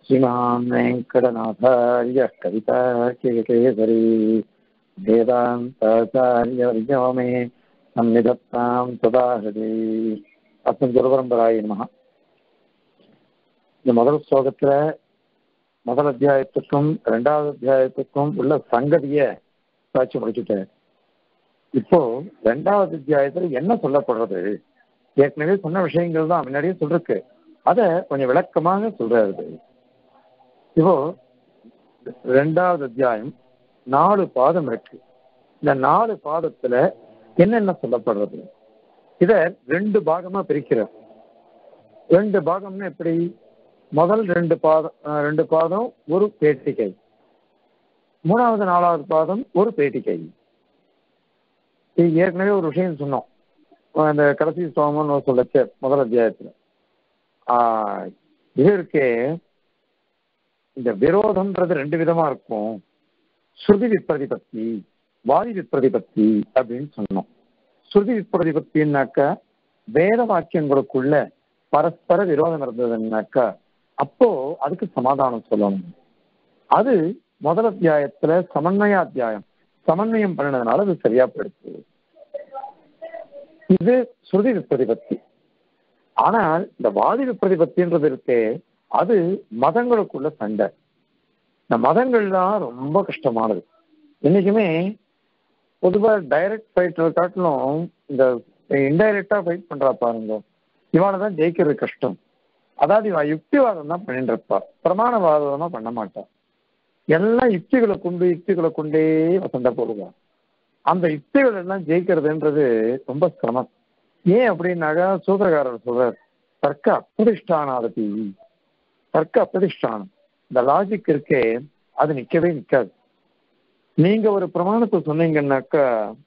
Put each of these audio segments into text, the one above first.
श्रीमान् वेङ्कटनाथार्यः कवितार्किकेसरी वेदान्ताचार्यवर्यो मे सन्निधत्तां सदा हृदि அத்தன் குருபரம்பராய நமக இந்த முதல் ஸ்லோகத்துல முதல் அத்தியாயத்துக்கும் ரெண்டாவது அத்தியாயத்துக்கும் உள்ள சங்கதிய காட்சி முடிச்சுட்டேன் இப்போ ரெண்டாவது அத்தியாயத்துல என்ன சொல்லப்படுறது ஏற்கனவே சொன்ன விஷயங்கள் தான் முன்னாடியே சொல்லிருக்கு அத கொஞ்சம் விளக்கமாக சொல்றாரு இப்போ ரெண்டாவது அத்தியாயம் நாலு பாதம் இருக்கு இந்த நாலு பாதத்துல என்னென்ன சொல்லப்படுறது இத ரெண்டு பாகமா பிரிக்கிறார் ரெண்டு பாகம்னா எப்படி முதல் ரெண்டு பாதம் அஹ், ரெண்டு பாதம் ஒரு பேட்டிகை மூணாவது நாலாவது பாதம் ஒரு பேட்டிகை இது ஏற்கனவே ஒரு விஷயம் சொன்னோம் அந்த கடைசி சோமன் சொல்லச்ச முதல் அத்தியாயத்துல ஆஹ், இது இருக்கே இந்த விரோதம்ன்றது ரெண்டு விதமா இருக்கும் ஸ்ருதி விப்ரதிபத்தி வாதி விப்ரதிபத்தி அப்படின்னு சொன்னோம் ஸ்ருதி விப்ரதிபத்தின்னாக்கா வேத வாக்கியங்களுக்குள்ள பரஸ்பர விரோதம் இருந்ததுன்னாக்கா அப்போ அதுக்கு சமாதானம் சொல்லணும் அது முதல் அத்தியாயத்துல சமன்வய அத்தியாயம் சமன்வயம் பண்ணினதுனால அது சரியா போயிடுச்சு இது ஸ்ருதி விப்ரதிபத்தி ஆனால் இந்த வாதி விப்ரதிபத்தின்றது இருக்கே அது மதங்களுக்குள்ள சண்டை இந்த மதங்கள்லாம் ரொம்ப கஷ்டமானது என்னைக்குமே பொதுவா டைரக்ட் ஃபைட்டர் காட்டிலும் இந்த இன்டைரக்டா ஃபைட் பண்றா பாருங்க இவாளை தான் ஜெயிக்கிறது கஷ்டம் அதாவது இவ யுக்திவாதம் தான் பண்ணிட்டு இருப்பா பிரமாணவாதம் பண்ண மாட்டா எல்லாம் யுக்திகளை கொண்டு யுக்திகளை கொண்டே சண்டை போடுவா அந்த யுக்திகள் எல்லாம் ஜெயிக்கிறதுன்றது ரொம்ப சிரமம் ஏன் அப்படின்னாக்கா சூத்திரக்காரர் சொல்றார் தர்க்க அப்பிரதிஷ்டானாதபி தர்க்க அப்பிரதிஷ்டானம் இந்த லாஜிக் இருக்கே அது நிக்கவே நிக்காது நீங்க ஒரு பிரமாணத்தை சொன்னீங்கன்னாக்கா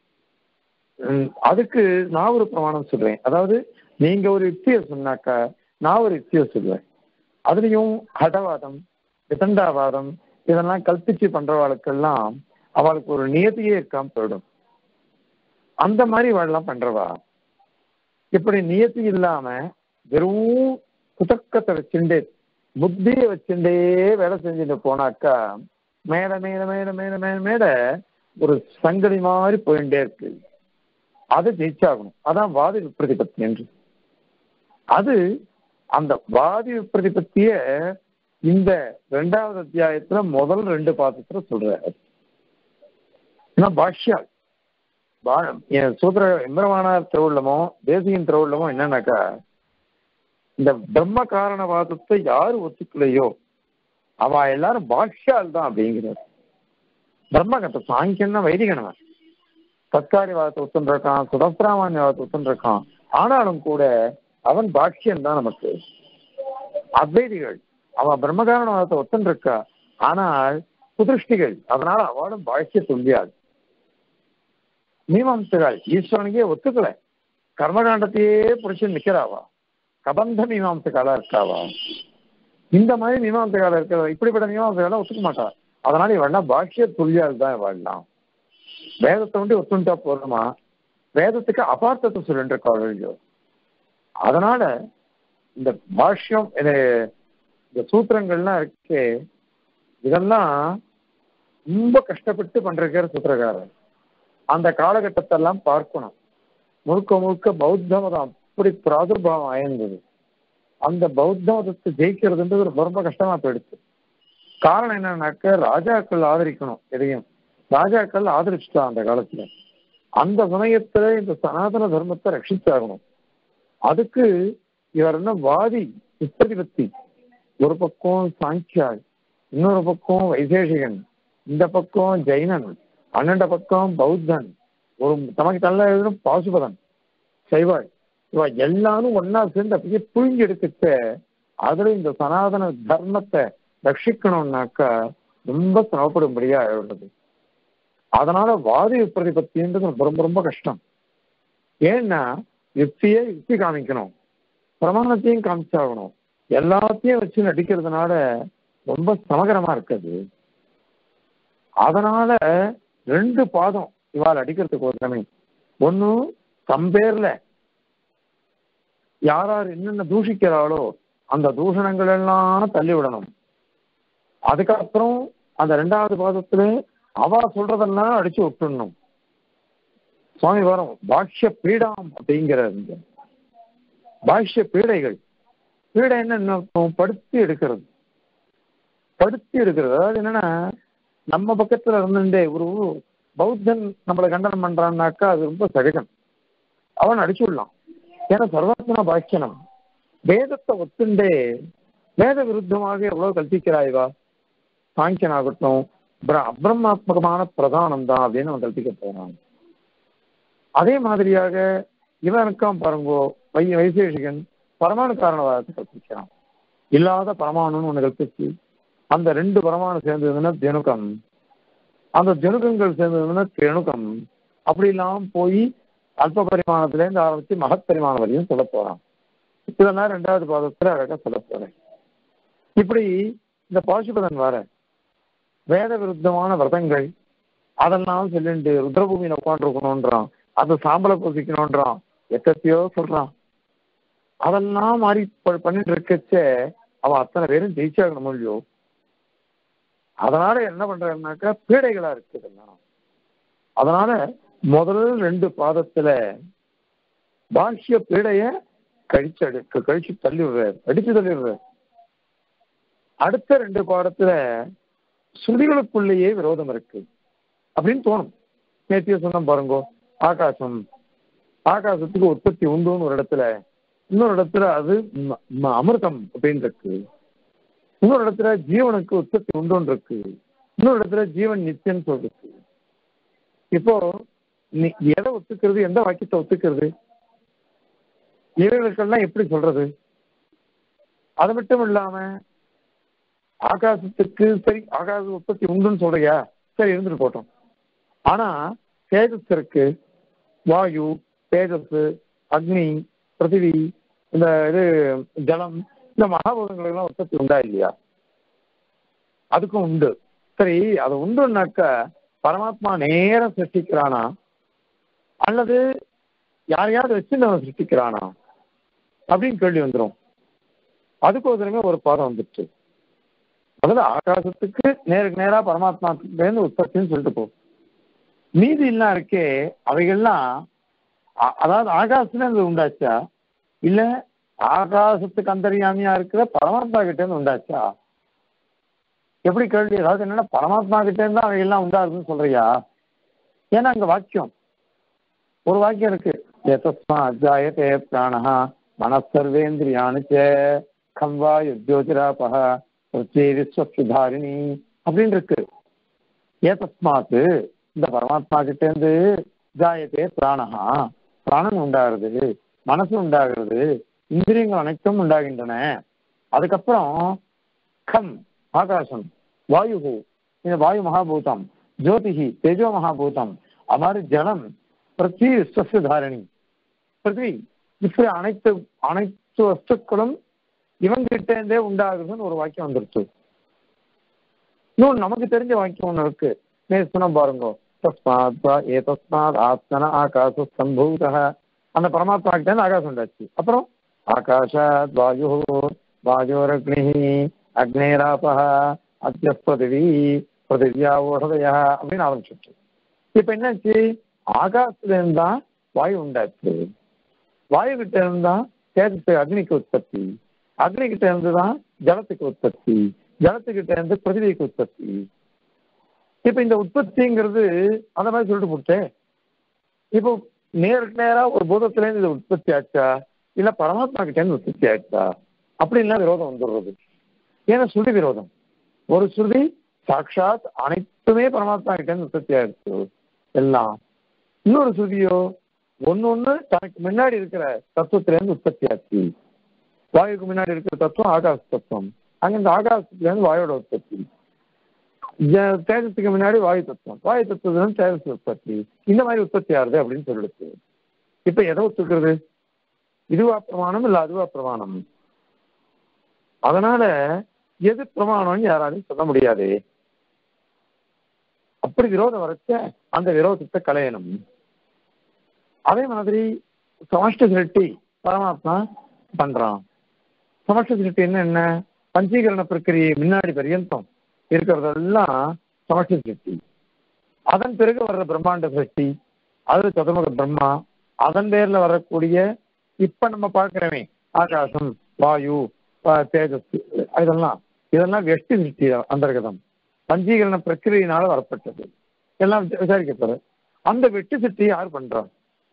ம், அதுக்கு நான் ஒரு பிரமாணம் சொல்றேன் அதாவது நீங்க ஒரு யுக்தியை சொன்னாக்கா நான் ஒரு யுக்தியை சொல்லுவேன் அதுலயும் ஹடவாதம் விதண்டாவாதம் இதெல்லாம் கல்பிச்சு பண்றவாளுக்கெல்லாம் அவளுக்கு ஒரு நியதியே இருக்காம போயிடும் அந்த மாதிரி வாழலாம் பண்றவா இப்படி நியதி இல்லாம வெறும் குதக்கத்தை வச்சுண்டே புத்தியை வச்சுட்டே வேலை செஞ்சுட்டு போனாக்கா மேல மேல மேல மேல மேல மேல ஒரு சங்கடி மாதிரி போயிட்டே இருக்கு அது ஜெயிச்சாகணும் அதான் வாதி விப்ரதிபத்தி என்று அது அந்த வாதி விப்ரதிபத்திய இந்த ரெண்டாவது அத்தியாயத்துல முதல் ரெண்டு பாதத்துல சொல்றாரு ஏன்னா பாஷ்யால் பா- என் சூத்திர எம்பரமானார் திருவுள்ளமோ தேசியின் திருவுள்ளமோ என்னன்னாக்கா இந்த பிரம்ம காரணவாதத்தை யாரு ஒத்துக்கலையோ அவ எல்லாரும் பாஷ்யால் தான் அப்படிங்கிறார் பிரம்மகத்தை சாங்கியன்னா வைதிகனவன் தற்காரிவாதத்தை ஒத்துன்றிருக்கான் சுதப்பிராமான்யவாதத்தை ஒத்துன்றிருக்கான் ஆனாலும் கூட அவன் பாஷ்யன் தான் நமக்கு அத்வைதிகள் அவன் பிரம்மகாரணவாதத்தை ஒத்துன்றிருக்கா ஆனால் குதிருஷ்டிகள் அதனால அவளும் பாஷ்ய சொல்லியாது மீமாம்சகள் ஈஸ்வரனுக்கே ஒத்துக்கல கர்மகாண்டத்தையே புடிச்சு நிக்கிறாவா கபந்த மீமாம்சகாலா இருக்காவா இந்த மாதிரி மீமாம்சகால இருக்கிற இப்படிப்பட்ட மீமாம்சகால ஒத்துக்க மாட்டா அதனால இவள்னா பாஷ்ய துல்லியால் தான் இவள்லாம் வேதத்தை வந்து ஒத்துண்டா போதுமா வேதத்துக்கு அபார்த்தத்தை சொல்லிட்டு இருக்கா அதனால இந்த பாஷ்யம் இது இந்த சூத்திரங்கள்லாம் இருக்கே இதெல்லாம் ரொம்ப கஷ்டப்பட்டு பண்றாரு சூத்திரக்காரர் அந்த காலகட்டத்தெல்லாம் பார்க்கணும் முழுக்க முழுக்க பௌத்த மதம் அப்படி பிராதுர்பாவம் ஆயிருந்தது அந்த பௌத்த மதத்தை ஜெயிக்கிறதுன்றது ரொம்ப ரொம்ப கஷ்டமா போயிடுச்சு காரணம் என்னன்னாக்க ராஜாக்கள் ஆதரிக்கணும் எதையும் ராஜாக்கள் ஆதரிச்சுட்டா அந்த காலத்துல அந்த சமயத்துல இந்த சனாதன தர்மத்தை ரட்சிச்சாகணும் அதுக்கு இவர் என்ன வாதி விப்ரதிபத்தி ஒரு பக்கம் சாங்கியாள் இன்னொரு பக்கம் வைசேஷிகன் இந்த பக்கம் ஜெயினன் அண்ணண்ட பக்கம் பௌத்தன் ஒரு தமக்கு தள்ள எழுதும் பாசுபதன் சைவாள் இவ எல்லாரும் ஒன்னா சேர்ந்து அப்படியே புழிஞ்சு எடுத்துட்டு அதுல இந்த சனாதன தர்மத்தை ரட்சிக்கணும்னாக்கா ரொம்ப சிரமப்படும்படியா ஆயிடுறது அதனால வாதி விப்ரதிபத்தின்றது ரொம்ப ரொம்ப கஷ்டம் ஏன்னா யுக்தியே யுக்தி காமிக்கணும் பிரமாணத்தையும் காமிச்சாகணும் எல்லாத்தையும் வச்சு நடிக்கிறதுனால ரொம்ப சமகரமா இருக்குது அதனால ரெண்டு பாதம் இவாள் அடிக்கிறதுக்கு ஒரு திறமை ஒண்ணு கம்பேர்ல யார் யார் என்னென்ன தூஷிக்கிறாளோ அந்த தூஷணங்கள் எல்லாம் தள்ளி விடணும் அதுக்கப்புறம் அந்த ரெண்டாவது பாதத்துல அவ சொல்றதெல்லாம் அடிச்சு விட்டுடணும் சுவாமி வரும் பாஷ்ய பீடாம் அப்படிங்கிற இந்த பாஷ்ய பீடைகள் பீடை என்ன அர்த்தம் படுத்தி எடுக்கிறது படுத்தி எடுக்கிறது அதாவது என்னன்னா நம்ம பக்கத்துல இருந்துட்டே ஒரு பௌத்தன் நம்மளை கண்டனம் பண்றான்னாக்கா அது ரொம்ப சகஜம் அவன் அடிச்சு விடலாம் ஏன்னா சர்வாத்மன பாக்கியனம் வேதத்தை ஒத்துண்டே வேத விருத்தமாக எவ்வளவு கல்பிக்கிறாய்வா சாங்கியன் ஆகட்டும் அப்ரமாத்மகமான பிரதானம் தான் அப்படின்னு அவன் கல்பிக்க போறான் அதே மாதிரியாக இவனுக்காம் பாருங்கோ வை வைசேஷிகன் பரமாணு காரணவாதத்தை கற்பிக்கிறான் இல்லாத பரமாணுன்னு ஒண்ணு கற்பிச்சு அந்த ரெண்டு பரமாணு சேர்ந்ததுன்னா ஜனுக்கம் அந்த ஜனுக்கங்கள் சேர்ந்ததுன்னா திணுக்கம் அப்படிலாம் போய் அல்ப பரிமாணத்திலேருந்து ஆரம்பிச்சு மகத் பரிமாணம் வரையும் சொல்ல போறான் இதெல்லாம் ரெண்டாவது பாதத்துல அழகா சொல்ல போறேன் இப்படி இந்த பாசுபதன் வர வேத விருத்தமான விரதங்கள் அதெல்லாம் சொல்லிட்டு ருத்ரபூமியில உட்காந்துருக்கணும்ன்றான் அதை சாம்பலை பூசிக்கணும்ன்றான் எத்தத்தையோ சொல்றான் அதெல்லாம் மாறி பண்ணிட்டு இருக்கச்ச அவன் அத்தனை பேரும் ஜெயிச்சாகணும் இல்லையோ அதனால என்ன பண்றாருனாக்கா பீடைகளா இருக்குதுலாம் அதனால முதல் ரெண்டு பாதத்துல பாஷ்ய பீடைய கழிச்சு அடுக்கு கழிச்சு தள்ளி விடுறாரு அடிச்சு தள்ளி விடுறாரு அடுத்த ரெண்டு பாடத்துல ஸ்ருதிகளுக்குள்ளேயே விரோதம் இருக்கு அப்படின்னு தோணும் நேத்திய சொன்ன பாருங்க ஆகாசம் ஆகாசத்துக்கு உற்பத்தி உண்டுன்னு ஒரு இடத்துல இன்னொரு இடத்துல அது அமிர்தம் அப்படின்னு இருக்கு இன்னொரு இடத்துல ஜீவனுக்கு உற்பத்தி உண்டுன்னு இருக்கு இன்னொரு இடத்துல ஜீவன் நித்தியன்னு சொல்லிருக்கு இப்போ நீ எதை ஒத்துக்கிறது எந்த வாக்கியத்தை ஒத்துக்கிறது இவர்களுக்கெல்லாம் எப்படி சொல்றது அது மட்டும் இல்லாம ஆகாசத்துக்கு சரி ஆகாச உற்பத்தி உண்டுன்னு சொல்றியா சரி இருந்துட்டு போட்டோம் ஆனா தேஜஸ் இருக்கு வாயு தேஜஸ் அக்னி பிருத்திவி இந்த இது ஜலம் இந்த மகாபூதங்களுக்கு எல்லாம் உற்பத்தி உண்டா இல்லையா அதுக்கும் உண்டு சரி அது உண்டுனாக்க பரமாத்மா நேரம் சிருஷ்டிக்கிறானா அல்லது யாரையாவது வச்சு நம்ம சிருஷ்டிக்கிறானா அப்படின்னு கேள்வி வந்துடும் அதுக்கோசரமே ஒரு பாடம் வந்துருச்சு முதல்ல ஆகாசத்துக்கு நேருக்கு நேரா பரமாத்மாலேருந்து உற்பத்தின்னு சொல்லிட்டு போ மீதி எல்லாம் இருக்கே அவைகள்லாம் அதாவது ஆகாசத்துல இருந்து உண்டாச்சா இல்ல ஆகாசத்துக்கு அந்தரியாமியா இருக்கிற பரமாத்மா கிட்ட இருந்து உண்டாச்சா எப்படி கேள்வி அதாவது என்னன்னா பரமாத்மா கிட்ட இருந்து அவைகள்லாம் உண்டாகுதுன்னு சொல்றியா ஏன்னா அங்க வாக்கியம் ஒரு வாக்கியம் இருக்கு எதஸ்மா அஜாயத்தே பிராணஹா மனசர்வேந்திரியானு கம்வா யுஜோதிராபக விஸ்வசுதாரிணி அப்படின்னு இருக்கு ஏதஸ்மாத்து இந்த பரமாத்மா கிட்ட இருந்து ஜாயத்தே பிராணஹா பிராணன் உண்டாகிறது மனசு உண்டாகிறது இந்திரியங்கள் அனைத்தும் உண்டாகின்றன அதுக்கப்புறம் கம் ஆகாசம் வாயு இந்த வாயு மகாபூதம் ஜோதிகி தேஜோ மகாபூதம் அது மாதிரி ஜலம் பிருத்திவி விஸ்வசுதாரணி பிருத்திவி இப்படி அனைத்து அனைத்து வஸ்துக்களும் இவங்கிட்ட இருந்தே உண்டாகுதுன்னு ஒரு வாக்கியம் வந்துருச்சு இன்னொன்று நமக்கு தெரிஞ்ச வாக்கியம் ஒன்று இருக்கு நேசன பாருங்க தஸ்மாத் ஏ தஸ்மாத் ஆத்மன ஆகாச சம்பூத அந்த பரமாத்மா கிட்ட இருந்து ஆகாசம் உண்டாச்சு அப்புறம் ஆகாஷாத் வாயு வாயோரக்னி அக்னேராப அத்திய பிருதிவி பிருதிவியா ஓஷதயா அப்படின்னு ஆரம்பிச்சிருச்சு இப்ப என்னாச்சு ஆகாசத்துல இருந்தா வாயு உண்டாச்சு வாயு கிட்ட இருந்தா தேஜத்து அக்னிக்கு உற்பத்தி அக்னி கிட்ட இருந்து தான் ஜலத்துக்கு உற்பத்தி ஜலத்துக்கிட்ட இருந்து பிருத்திவிக்கு உற்பத்தி இப்ப இந்த உற்பத்திங்கிறது அந்த மாதிரி சொல்லிட்டு போட்டேன் இப்போ நேருக்கு நேரா ஒரு பூதத்துல இருந்து இது உற்பத்தி ஆச்சா இல்ல பரமாத்மா கிட்ட இருந்து உற்பத்தி ஆச்சா அப்படின்லாம் விரோதம் வந்துடுறது ஏன்னா ஸ்ருதி விரோதம் ஒரு ஸ்ருதி சாட்சாத் அனைத்துமே பரமாத்மா கிட்ட இருந்து உற்பத்தி ஆயிடுச்சு எல்லாம் இன்னொரு ஸ்ருதியோ ஒன்னு ஒண்ணு தனக்கு முன்னாடி இருக்கிற தத்துவத்துல இருந்து உற்பத்தி ஆச்சு வாயுக்கு முன்னாடி இருக்கிற தத்துவம் ஆகாச தத்துவம் அங்க இந்த ஆகாசத்துல இருந்து வாயோட உற்பத்தி தேஜத்துக்கு முன்னாடி வாயு தத்துவம் வாயு தத்துவத்துல இருந்து தேஜஸ் உற்பத்தி இந்த மாதிரி உற்பத்தி ஆகுது அப்படின்னு சொல்லிடுச்சு இப்ப எதை ஒத்துக்கிறது இதுவா பிரமாணம் இல்ல அதுவா பிரமாணம் அதனால எது பிரமாணம்னு யாராலையும் சொல்ல முடியாது அப்படி விரோதம் வரைச்ச அந்த விரோதத்தை களையணும் அதே மாதிரி சமஷ்ட சிருஷ்டி பரமாத்மா பண்றான் சமஷ்ட சிருஷ்டி என்ன என்ன பஞ்சீகரண பிரக்கிரியை முன்னாடி பரியந்தம் இருக்கிறதெல்லாம் சமஷ்டி சிருஷ்டி அதன் பிறகு வர்ற பிரம்மாண்ட சிருஷ்டி அது சதுர்முக பிரம்மா அதன் பேர்ல வரக்கூடிய இப்ப நம்ம பார்க்கிறோமே ஆகாசம் வாயு ப- தேஜஸ் இதெல்லாம் இதெல்லாம் வெஷ்டி சிருஷ்டி அந்தர்கதம் பஞ்சீகரண பிரக்கிரியினால வரப்பட்டது எல்லாம் விசாரிக்கப்படுது அந்த வெட்டு சிருஷ்டி யார் பண்றா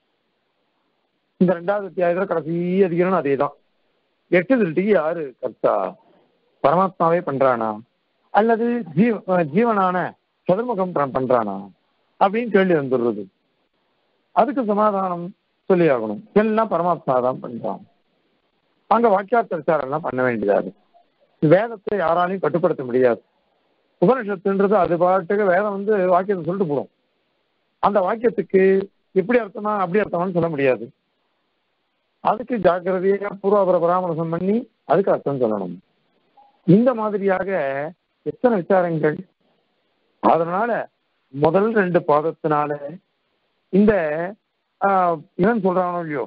இந்த ரெண்டாவது அத்தியாயத்துல கடைசி அதிகாரம் அதே தான் எட்டு திருட்டிக்கு யாரு கர்த்தா பரமாத்மாவே பண்றானா அல்லது ஜீவ ஜீவனான சதுர்முகம் பண்- பண்றானா அப்படின்னு கேள்வி வந்துடுறது அதுக்கு சமாதானம் சொல்லி ஆகணும் எல்லாம் பரமாத்மா தான் பண்றான் அங்க வாக்கியார்த்த விசாரம் எல்லாம் பண்ண வேண்டியதா இருக்கு வேதத்தை யாராலையும் கட்டுப்படுத்த முடியாது உபனிஷத்துன்றது அது பாட்டுக்கு வேதம் வந்து வாக்கியத்தை சொல்லிட்டு போடும் அந்த வாக்கியத்துக்கு எப்படி அர்த்தமா அப்படி அர்த்தமான்னு சொல்ல முடியாது அதுக்கு ஜாக்கிரதையா பூர்வாபர பராமர்சம் பண்ணி அதுக்கு அர்த்தம் சொல்லணும் இந்த மாதிரியாக எத்தனை விசாரங்கள் அதனால முதல் ரெண்டு பாதத்தினால இந்த ஆஹ், இவன் சொல்றானோ இல்லையோ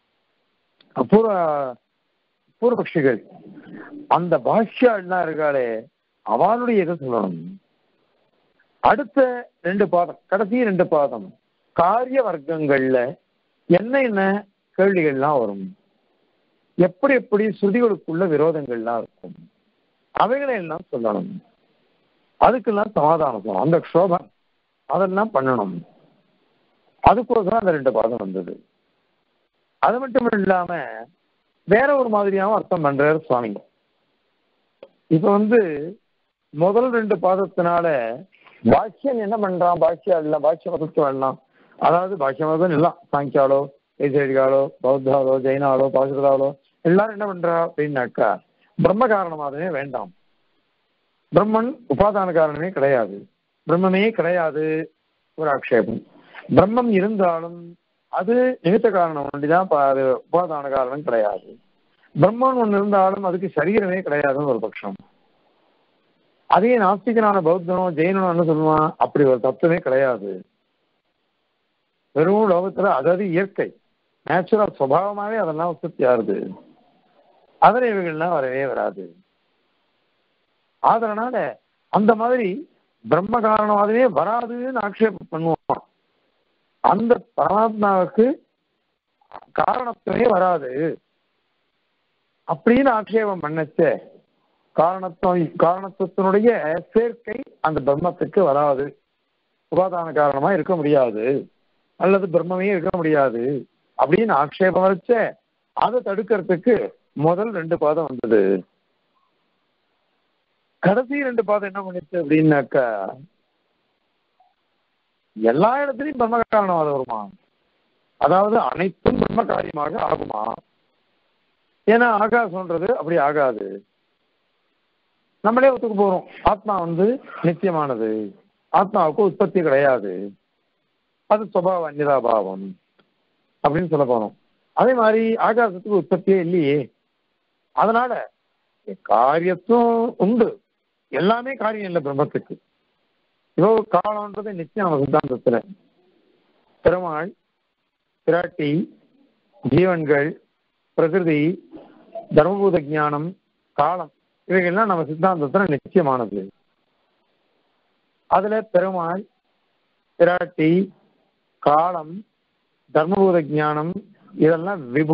பூர்வ பூர்வபக்ஷிகள் அந்த பாஷ்யாள்லாம் இருக்காளே அவளுடைய இதை சொல்லணும் அடுத்த ரெண்டு பாதம் கடைசி ரெண்டு பாதம் காரிய வர்க்கங்கள்ல என்ன என்ன கேள்விகள்லாம் வரும் எப்படி எப்படி ஸ்ருதிகளுக்குள்ள விரோதங்கள்லாம் இருக்கும் அவைகளை எல்லாம் சொல்லணும் அதுக்கெல்லாம் சமாதானம் சொல்லணும் அந்த க்ஷோபம் அதெல்லாம் பண்ணணும் அதுக்கோசரம் அந்த ரெண்டு பாதம் வந்தது அது மட்டும் இல்லாம வேற ஒரு மாதிரியாவும் அர்த்தம் பண்றாரு சுவாமி இப்ப வந்து முதல் ரெண்டு பாதத்தினால பாஷ்யன் என்ன பண்றான் பாஷ்யம் இல்ல பாஷ்ய மதத்துவம் எல்லாம் அதாவது பாஷ்ய மதம் எல்லாம் சாங்கியாலோ வைசேடிகாலோ பௌத்தாலோ ஜெயினாலோ பாசுரதாலோ எல்லாரும் என்ன பண்றா அப்படின்னாக்கா பிரம்ம காரணமாகவே வேண்டாம் பிரம்மன் உபாதான காரணமே கிடையாது பிரம்மமே கிடையாது ஒரு ஆக்ஷேபம் பிரம்மம் இருந்தாலும் அது நிமித்த காரணம் ஒன்றிதான் ப- அது உபாதான காரணம் கிடையாது பிரம்மன் ஒன்று இருந்தாலும் அதுக்கு சரீரமே கிடையாதுன்னு ஒரு பட்சம் அதே நாஸ்திகனான பௌத்தனோ ஜெயினனோ என்ன சொல்லுவான் அப்படி ஒரு தத்துவமே கிடையாது வெறும் லோகத்துல அதாவது இயற்கை நேச்சுரல் சுபாவமாவே அதெல்லாம் உற்பத்தி ஆகுது அதர இவைகள்லாம் வரவே வராது அதனால அந்த மாதிரி பிரம்ம காரணமாகவே வராதுன்னு ஆக்ஷேபம் பண்ணுவோம் அந்த பரமாத்மாவுக்கு காரணத்துவமே வராது அப்படின்னு ஆக்ஷேபம் பண்ணச்ச காரணத்துவம் காரணத்துவத்தினுடைய சேர்க்கை அந்த பிரம்மத்துக்கு வராது உபாதான காரணமா இருக்க முடியாது அல்லது பிரம்மமே இருக்க முடியாது அப்படின்னு ஆக்ஷேபம் வச்ச அதை தடுக்கிறதுக்கு முதல் ரெண்டு பாதம் வந்தது கடைசி ரெண்டு பாதம் என்ன பண்ணுச்சு அப்படின்னாக்கா எல்லா இடத்துலயும் பிரம்ம காரணம் அது வருமா அதாவது அனைத்தும் பிரம்ம காரியமாக ஆகுமா ஏன்னா ஆகாசம்ன்றது அப்படி ஆகாது நம்மளே ஒத்துக்க போறோம் ஆத்மா வந்து நித்தியமானது ஆத்மாவுக்கு உற்பத்தி கிடையாது அது சுபாவ அந்நிதாபாவம் அப்படின்னு சொல்ல போறோம் அதே மாதிரி ஆகாசத்துக்கு உற்பத்தியே இல்லையே அதனால காரியத்தும் உண்டு எல்லாமே காரியம் இல்லை பிரம்மத்துக்கு இதோ காலம்ன்றது நிச்சயம் நம்ம சித்தாந்தத்துல பெருமாள் பிராட்டி ஜீவன்கள் பிரகிருதி தர்மபூத ஞானம் காலம் இவைகள்லாம் நம்ம சித்தாந்தத்துல நிச்சயமானது அதுல பெருமாள் பிராட்டி காலம் தர்மபூத ஞானம் இதெல்லாம் விபு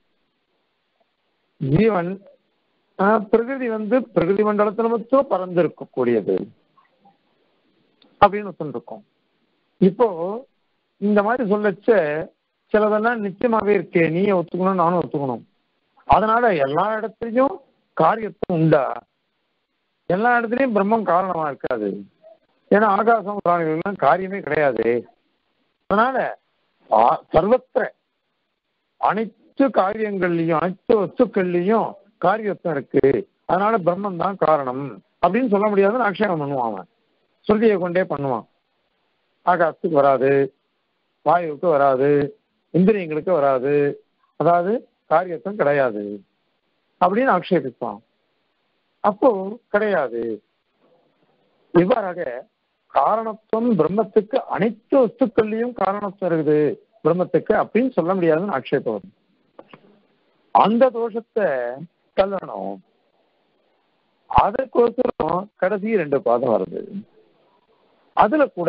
ஜீவன் ஆஹ், பிரகிருதி வந்து பிரகிருதி மண்டலத்துல மட்டும் பறந்து இருக்கக்கூடியது அப்படின்னு சொல்லிருக்கோம் இப்போ இந்த மாதிரி சொல்லச்ச சிலதெல்லாம் நிச்சயமாவே இருக்கே நீயே ஒத்துக்கணும் நானும் ஒத்துக்கணும் அதனால எல்லா இடத்துலயும் காரியத்துவம் உண்டா எல்லா இடத்துலயும் பிரம்மம் காரணமா இருக்காது ஏன்னா ஆகாசம் பிராணிகள்லாம் காரியமே கிடையாது அதனால ஆ- சர்வத்திர அனைத்து காரியங்கள்லயும் அனைத்து வஸ்துக்கள்லயும் காரியத்துவம் இருக்கு அதனால பிரம்மம் தான் காரணம் அப்படின்னு சொல்ல முடியாதுன்னு ஆக்ஷேபம் பண்ணுவான் அவன் சொல்லியை கொண்டே பண்ணுவான் ஆகாசத்துக்கு வராது வாயுவுக்கு வராது இந்திரியங்களுக்கு வராது அதாவது காரியத்துவம் கிடையாது அப்படின்னு ஆக்ஷேபிப்பான் அப்போ கிடையாது இவ்வாறாக காரணத்துவம் பிரம்மத்துக்கு அனைத்து வஸ்துக்கள்லயும் காரணத்துவம் இருக்குது பிரம்மத்துக்கு அப்படின்னு சொல்ல முடியாதுன்னு ஆக்ஷேபம் வரும். அந்த தோஷத்தை தள்ளணும் அதுக்கோசரம் கடைசி ரெண்டு பாதம் வருது அதுல கூட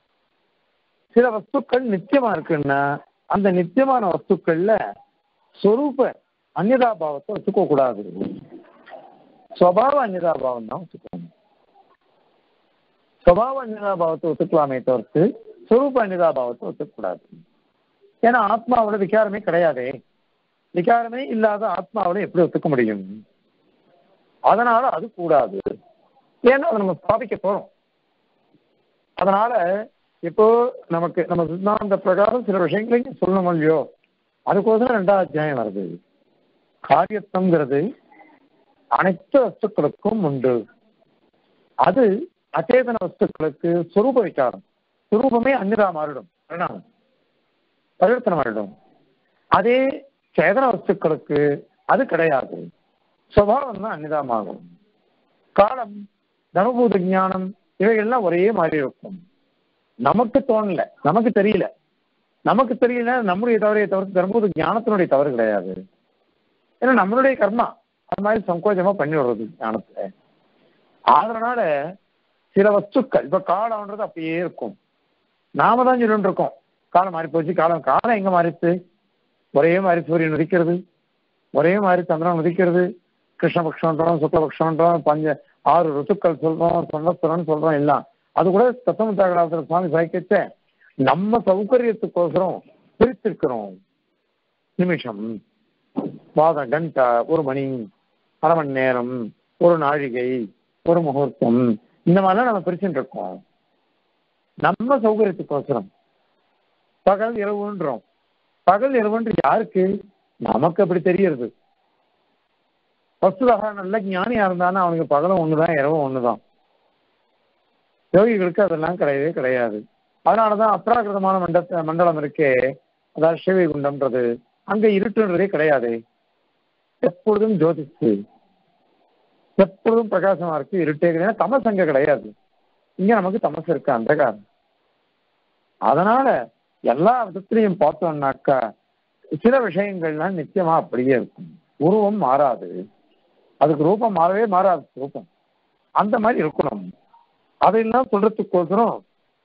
சில வஸ்துக்கள் நித்தியமா இருக்குன்னா அந்த நித்தியமான வஸ்துக்கள்ல சொரூப அந்நிதாபாவத்தை வச்சுக்க கூடாது சுவாவ அந்நிதாபாவம் தான் வச்சுக்கணும் சுவாவ அந்நிதாபாவத்தை ஒத்துக்கலாமே தவிர்த்து சொரூப அந்நிதாபாவத்தை ஒத்துக்கூடாது ஏன்னா ஆத்மாவோட விகாரமே கிடையாதே விகாரமே இல்லாத ஆத்மாவில எப்படி ஒத்துக்க முடியும் அதனால அது கூடாது ஏன்னா அதை நம்ம ஸ்தாபிக்க போறோம் அதனால இப்போ நமக்கு நம்ம சித்தாந்த பிரகாரம் சில விஷயங்களை சொல்லணும் இல்லையோ அதுக்கோசரம் ரெண்டாவது அத்தியாயம் வருது காரியத்தம்ங்கிறது அனைத்து வஸ்துக்களுக்கும் உண்டு அது அச்சேதன வஸ்துக்களுக்கு சுரூப விசாரம் சுரூபமே அந்நிதா மாறிடும் பரிணாமம் பரிவர்த்தனம் ஆயிடும் அதே சேதன வஸ்துக்களுக்கு அது கிடையாது சுவாவம் தான் அந்நிதமாகும் காலம் தனபூத ஞானம் இவைகள்லாம் ஒரே மாதிரி இருக்கும் நமக்கு தோணல நமக்கு தெரியல நமக்கு தெரியல நம்முடைய தவறையை தவிர்த்து தரும்போது ஞானத்தினுடைய தவறு கிடையாது ஏன்னா நம்மளுடைய கர்மா அது மாதிரி சங்கோஜமா பண்ணி விடுறது ஞானத்துல அதனால சில வஸ்துக்கள் இப்ப காலம்ன்றது அப்படியே இருக்கும் நாம தான் சொல்லிட்டு இருக்கோம் காலம் மாறி போச்சு காலம் காலம் எங்க மாறிச்சு ஒரே மாதிரி சூரியன் உதிக்கிறது ஒரே மாதிரி சந்திரன் உதிக்கிறது கிருஷ்ணபக்ஷன்றோம் சுக்லபக்ஷன்றோம் பஞ்ச ஆறு ருத்துக்கள் சொல்றோம் சம்பத்சரம்னு சொல்றோம் எல்லாம் அது கூட தத்தமுத்தாகலாசர சுவாமி சாய்க்கச்ச நம்ம சௌகரியத்துக்கோசரம் பிரித்திருக்கிறோம் நிமிஷம் வாதம் கண்டா ஒரு மணி அரை மணி நேரம் ஒரு நாழிகை ஒரு முகூர்த்தம் இந்த மாதிரிலாம் நம்ம பிரிச்சுட்டு இருக்கோம் நம்ம சௌகரியத்துக்கோசரம் பகல் இரவுன்றோம் பகல் இரவுன்ற யாருக்கு நமக்கு அப்படி தெரியறது வஸ்துதாக நல்ல ஞானியா இருந்தானா அவனுக்கு பகலும் ஒண்ணுதான் இரவும் ஒண்ணுதான் யோகிகளுக்கு அதெல்லாம் கிடையவே கிடையாது அதனாலதான் அப்ராகிருதமான மண்டத்த மண்டலம் இருக்கே அதாவது சிவை குண்டம்ன்றது அங்க இருட்டுன்றதே கிடையாது எப்பொழுதும் ஜோதிச்சு எப்பொழுதும் பிரகாசமா இருக்கு இருட்டே கிடையாது தமஸ் அங்க கிடையாது இங்க நமக்கு தமஸ் இருக்கு அந்த காரணம் அதனால எல்லா விதத்திலையும் பார்த்தோம்னாக்கா சில விஷயங்கள்லாம் நிச்சயமா அப்படியே இருக்கும் உருவம் மாறாது அதுக்கு ரூபம் மாறவே மாறாது ரூபம் அந்த மாதிரி இருக்கணும் அதையெல்லாம் சொல்றதுக்கோசரம்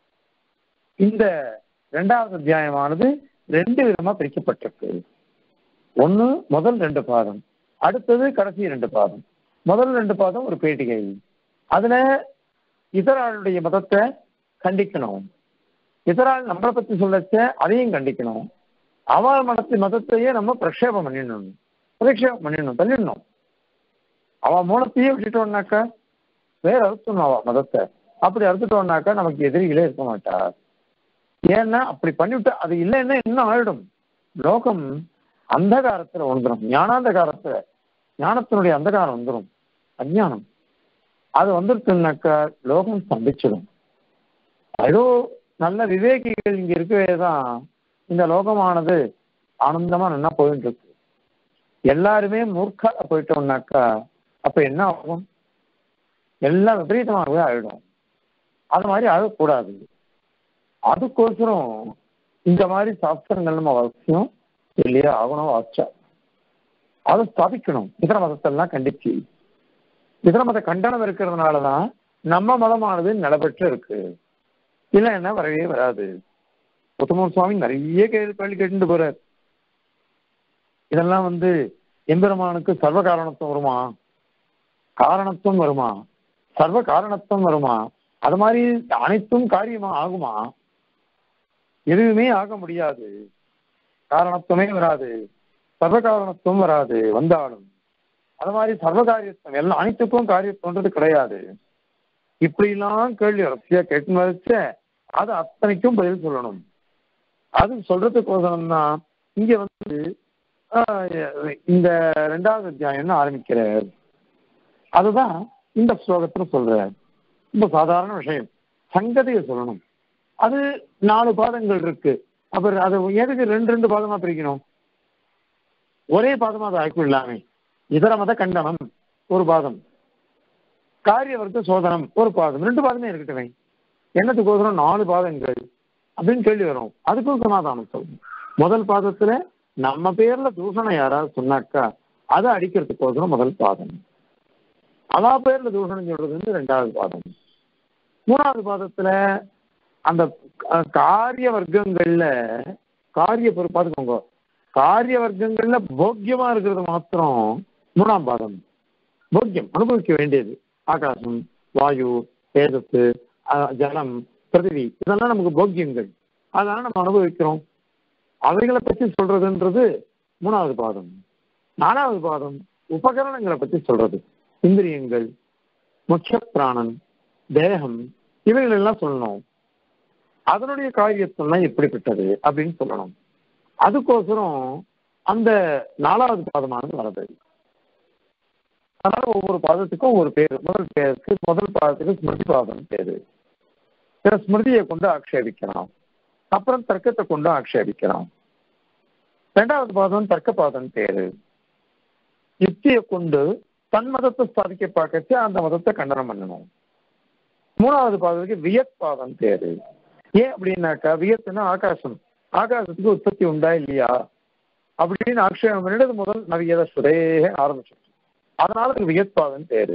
இந்த ரெண்டாவது அத்தியாயமானது ரெண்டு விதமா பிரிக்கப்பட்டிருக்கு ஒண்ணு முதல் ரெண்டு பாதம் அடுத்தது கடைசி ரெண்டு பாதம் முதல் ரெண்டு பாதம் ஒரு பேட்டிகை அதுல இதராளுடைய மதத்தை கண்டிக்கணும் இதரால் நம்மளை பத்தி சொல்லச்ச அதையும் கண்டிக்கணும் அவள் மதத்து மதத்தையே நம்ம பிரக்ஷேபம் பண்ணிடணும் பிரக்ஷேபம் பண்ணிடணும் தள்ளிடணும் அவ மூலத்தையே விட்டுட்டோம்னாக்கா வேற அறுத்தணும் அவ மதத்தை அப்படி அறுத்துட்டோம்னாக்கா நமக்கு எதிரிகளே இருக்க மாட்டா ஏன்னா அப்படி பண்ணிவிட்டு அது இல்லைன்னா என்ன ஆயிடும் லோகம் அந்தகாரத்துல வந்துடும் ஞானாந்தகாரத்துல ஞானத்தினுடைய அந்தகாரம் வந்துடும் அஜ்ஞானம் அது வந்துருச்சுனாக்கா லோகம் ஸ்தம்பிச்சிடும் ஏதோ நல்ல விவேகிகள் இங்க இருக்கவே தான் இந்த லோகமானது ஆனந்தமா நல்லா போயிட்டு இருக்கு எல்லாருமே மூர்க்கால போயிட்டோம்னாக்கா அப்ப என்ன ஆகும் எல்லாம் விபரீதமாகவே ஆயிடும் அது மாதிரி ஆகக்கூடாது அதுக்கோசரம் இந்த மாதிரி சாஸ்திரங்கள் நம்ம அவசியம் இல்லையா ஆகணும் வாச்சா அதை ஸ்தாபிக்கணும் இதர மதத்தெல்லாம் கண்டிச்சு இதர மத கண்டனம் இருக்கிறதுனாலதான் நம்ம மதமானது நிலப்பெற்று இருக்கு இல்லைன்னா வரவே வராது உத்தமன் சுவாமி நிறைய கேள்வி கேள்வி கேட்டு போறார் இதெல்லாம் வந்து எம்பெருமானுக்கு சர்வ காரணத்துவம் வருமா காரணத்துவம் வருமா சர்வ காரணத்துவம் வருமா அது மாதிரி அனைத்தும் காரியமா ஆகுமா எதுவுமே ஆக முடியாது காரணத்துவமே வராது சர்வ காரணத்துவம் வராது வந்தாலும் அது மாதிரி சர்வ காரியத்துவம் எல்லாம் அனைத்துக்கும் காரியத்துவன்றது கிடையாது இப்படிலாம் கேள்வி அரசியா கேட்டு வச்ச அது அத்தனைக்கும் பதில் சொல்லணும் அது சொல்றதுக்கோசரம் தான் இங்க வந்து இந்த ரெண்டாவது அத்தியாயம்னு ஆரம்பிக்கிறார் அதுதான் இந்த ஸ்லோகத்துல சொல்ற ரொம்ப சாதாரண விஷயம் சங்கதியை சொல்லணும் அது நாலு பாதங்கள் இருக்கு அப்புறம் அது எதுக்கு ரெண்டு ரெண்டு பாதமா பிரிக்கணும் ஒரே பாதமா அதை ஆக்கி இல்லாமே இதர மத கண்டனம் ஒரு பாதம் காரியவர்த்த சோதனம் ஒரு பாதம் ரெண்டு பாதமே இருக்கட்டுமே என்னத்துக்கோசரம் நாலு பாதங்கள் அப்படின்னு கேள்வி வரும் அதுக்கும் சமாதானம் சொல்லணும் முதல் பாதத்துல நம்ம பேர்ல தூஷணம் யாராவது சொன்னாக்கா அதை அடிக்கிறதுக்கோசரம் முதல் பாதம் அவா பேர்ல தூஷணம் சொல்றது வந்து ரெண்டாவது பாதம் மூணாவது பாதத்துல அந்த அஹ், காரிய வர்க்கங்கள்ல காரிய பொறுப்பு பார்த்துக்கோங்க காரிய வர்க்கங்கள்ல போக்கியமா இருக்கிறது மாத்திரம் மூணாம் பாதம் போக்கியம் அனுபவிக்க வேண்டியது ஆகாசம் வாயு தேஜத்து அஹ், ஜலம் பிருத்திவி இதெல்லாம் நமக்கு போக்கியங்கள் அதனால நம்ம அனுபவிக்கிறோம் அவைகளை பற்றி சொல்றதுன்றது மூணாவது பாதம் நாலாவது பாதம் உபகரணங்களை பற்றி சொல்றது இந்திரியங்கள் முக்கிய பிராணன் தேகம் இவைகள் எல்லாம் சொல்லணும் அதனுடைய காரியத்தெல்லாம் எப்படிப்பட்டது அப்படின்னு சொல்லணும் அதுக்கோசரம் அந்த நாலாவது பாதமானது வரது அதனால ஒவ்வொரு பாதத்துக்கும் ஒரு பேர் முதல் பேருக்கு முதல் பாதத்துக்கு ஸ்மிருதி பாதம் பேரு சில ஸ்மிருதியை கொண்டு ஆக்ஷேபிக்கலாம் அப்புறம் தர்க்கத்தை கொண்டு ஆக்ஷேபிக்கலாம் ரெண்டாவது பாதம் தர்க்க பாதம் பேரு யுக்தியை கொண்டு தன் மதத்தை ஸ்தாபிக்க பார்க்கச்சு அந்த மதத்தை கண்டனம் பண்ணணும் மூணாவது பாதத்துக்கு வியத் பாதம் பேரு ஏன் அப்படின்னாக்கா வியத்துனா ஆகாசம் ஆகாசத்துக்கு உற்பத்தி உண்டா இல்லையா அப்படின்னு ஆக்ஷேபம் பண்ணிட்டு முதல் நவியத சுரே ஆரம்பிச்சு அதனால அதுக்கு வியத் பாதம் பேரு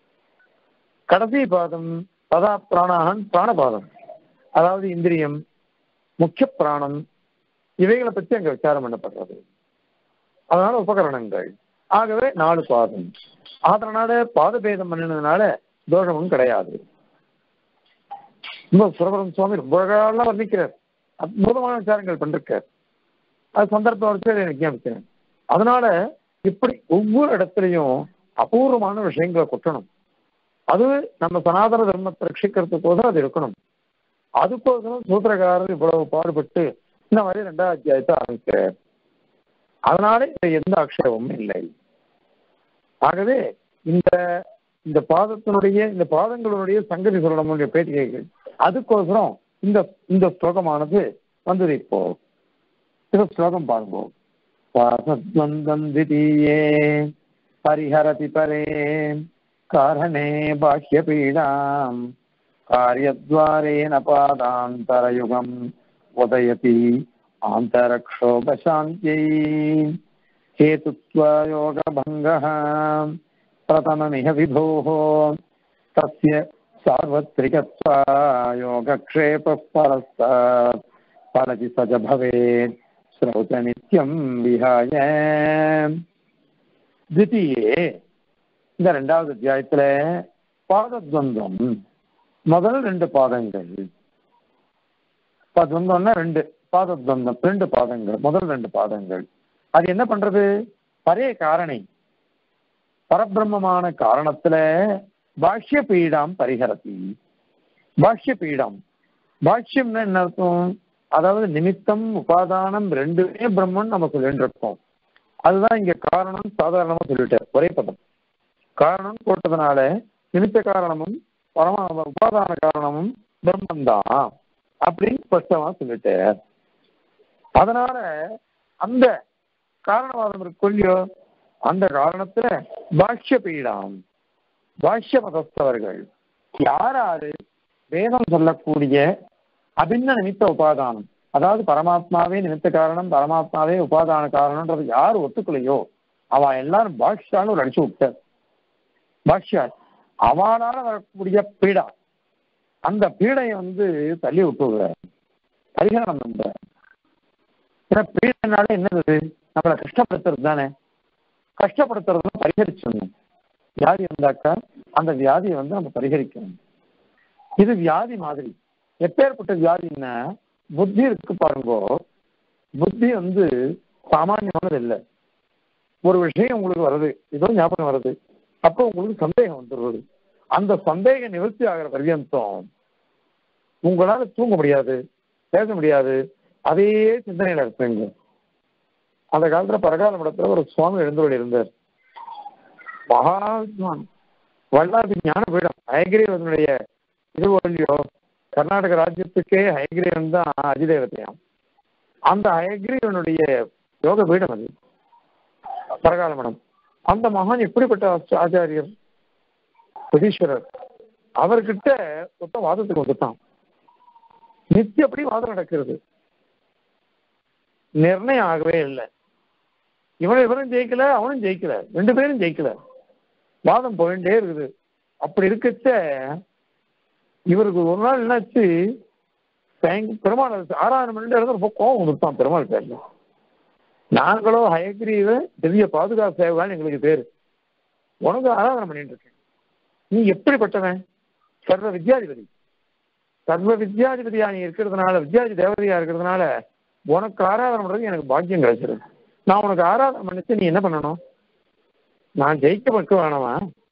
கடைசி பாதம் பதா பிராணாகன் பிராணபாதம் அதாவது இந்திரியம் முக்கிய பிராணம் இவைகளை பற்றி அங்க விசாரம் பண்ணப்படுறது அதனால உபகரணங்கள் ஆகவே நாலு பாதம் அதனால பாதபேதம் பண்ணினதுனால தோஷமும் கிடையாது ரொம்ப சுரபரம் சுவாமி ரொம்ப அழகாலாம் வர்ணிக்கிறார் அற்புதமான விசாரங்கள் பண்ணிருக்கார் அது சந்தர்ப்பம் வச்சு அதை விஞ்ஞாபிக்கிறேன் அதனால இப்படி ஒவ்வொரு இடத்துலையும் அபூர்வமான விஷயங்களை கொட்டணும் அது நம்ம சனாதன தர்மத்தை ரட்சிக்கிறதுக்கோசரம் அது இருக்கணும் அதுக்கோசரம் சூத்திரக்காரர் இவ்வளவு பாடுபட்டு இந்த மாதிரி ரெண்டாவது அத்தியாயத்தை ஆரம்பிக்கிறார் அதனால இது எந்த ஆக்ஷேபமும் இல்லை ஆகவே இந்த இந்த பாதத்தினுடைய இந்த பாதங்களுடைய சங்கதி சொல்லணும்னுடைய பேட்டிகைகள் அதுக்கோசரம் இந்த இந்த ஸ்லோகமானது வந்தது இப்போ இந்த ஸ்லோகம் பாருங்க பாசத்வந்தம் திதீயே பரிஹரதி பரே காரணே பாஹ்யபீடாம் कार्यद्वारेण पादान्तरयुगम् उदयति आन्तरक्षोभशान्त्यै हेतुत्वयोगभङ्गः प्रथममिह विभोः तस्य सार्वत्रिकत्वायोगक्षेपः परस्तात् फलति स च भवेत् श्रौतनित्यं विहाय द्वितीये இந்த ரெண்டாவது அத்தியாயத்துல பாதத்வந்தம் முதல் ரெண்டு பாதங்கள் துவந்தம்னா ரெண்டு பாதத்வந்தம் ரெண்டு பாதங்கள் முதல் ரெண்டு பாதங்கள் அது என்ன பண்றது பரே காரணை பரபிரம்மமான காரணத்துல பாஷ்ய பீடாம் பரிகரத்தி பாஷ்ய பீடம் பாஷ்யம்னா என்ன அர்த்தம் அதாவது நிமித்தம் உபாதானம் ரெண்டுமே பிரம்மன் நம்ம சொல்லிட்டு இருக்கோம் அதுதான் இங்க காரணம் சாதாரணமா சொல்லிட்டார் ஒரே பதம் காரணம் போட்டதுனால நிமித்த காரணமும் பரமா உபாதான காரணமும் பிரம்மந்தான் அப்படின்னு ஸ்பஷ்டமா சொல்லிட்டார் அதனால அந்த காரணவாதம் இருக்கு இல்லையோ அந்த காரணத்துல பாஷ்ய பீடாம் பாஷ்ய மதஸ்தவர்கள் யாராரு வேதம் சொல்லக்கூடிய அபின்ன நிமித்த உபாதானம் அதாவது பரமாத்மாவே நிமித்த காரணம் பரமாத்மாவே உபாதான காரணம்ன்றது யார் ஒத்துக்கலையோ அவ எல்லாரும் பாஷ்யான்னு ஒரு அடிச்சு விட்டார் பாஷ்யார் அவளால வரக்கூடிய பீடா அந்த பீடையை வந்து தள்ளி விட்டுவிடுற பரிகாரம் பண்ற ஏன்னா பீடைனால என்னது நம்மளை கஷ்டப்படுத்துறது தானே கஷ்டப்படுத்துறது பரிகரிச்சிடணும் வியாதி இருந்தாக்கா அந்த வியாதியை வந்து நம்ம பரிகரிக்கணும் இது வியாதி மாதிரி எப்பேற்பட்ட வியாதின்னா புத்தி இருக்கு பாருங்கோ புத்தி வந்து சாமானியமானது இல்லை ஒரு விஷயம் உங்களுக்கு வருது ஏதோ ஞாபகம் வருது அப்போ உங்களுக்கு சந்தேகம் வந்துடுறது அந்த சந்தேக நிவர்த்தி ஆகிற பர்யந்தம் உங்களால தூங்க முடியாது பேச முடியாது அதே சிந்தனையில இருப்பீங்க அந்த காலத்துல பரகால மடத்துல ஒரு சுவாமி எழுந்தோடு இருந்தார் மகாத்மான் வல்லாதி ஞான பீடம் ஹயகிரீவனுடைய இது இல்லையோ கர்நாடக ராஜ்யத்துக்கே ஹயகிரீவன் தான் அதிதேவதையாம் அந்த ஹயகிரீவனுடைய யோக பீடம் அது பரகால மடம் அந்த மகான் எப்படிப்பட்ட ஆச்ச- ஆச்சாரியர் யுதீஸ்வரர் அவர்கிட்ட மொத்தம் வாதத்துக்கு வந்துட்டான் நித்தியப்படி வாதம் நடக்கிறது நிர்ணயம் ஆகவே இல்லை இவன் இவனும் ஜெயிக்கல அவனும் ஜெயிக்கல ரெண்டு பேரும் ஜெயிக்கல வாதம் போயிட்டே இருக்குது அப்படி இருக்கச்ச இவருக்கு ஒரு நாள் என்னாச்சு சாயங்க பெருமாள் ஆறாயிரம் மணி நேரம் ரொம்ப கோபம் வந்துருப்பான் பெருமாள் பேர்ல நாங்களோ ஹயக்ரீவ திவ்ய பாதுகாப்பு சேவைகள் எங்களுக்கு பேரு உனக்கு ஆராதனை பண்ணிட்டு இருக்கேன் நீ எப்படிப்பட்டவன் சர்வ வித்யாதிபதி சர்வ வித்யாதிபதியா நீ இருக்கிறதுனால வித்யாதி தேவதையா இருக்கிறதுனால உனக்கு ஆராதனை பண்றது எனக்கு பாக்கியம் கிடைச்சிருக்கு நான் உனக்கு ஆராதனை பண்ணிச்சு நீ என்ன பண்ணணும் நான் ஜெயிக்க வைக்க வேணாமா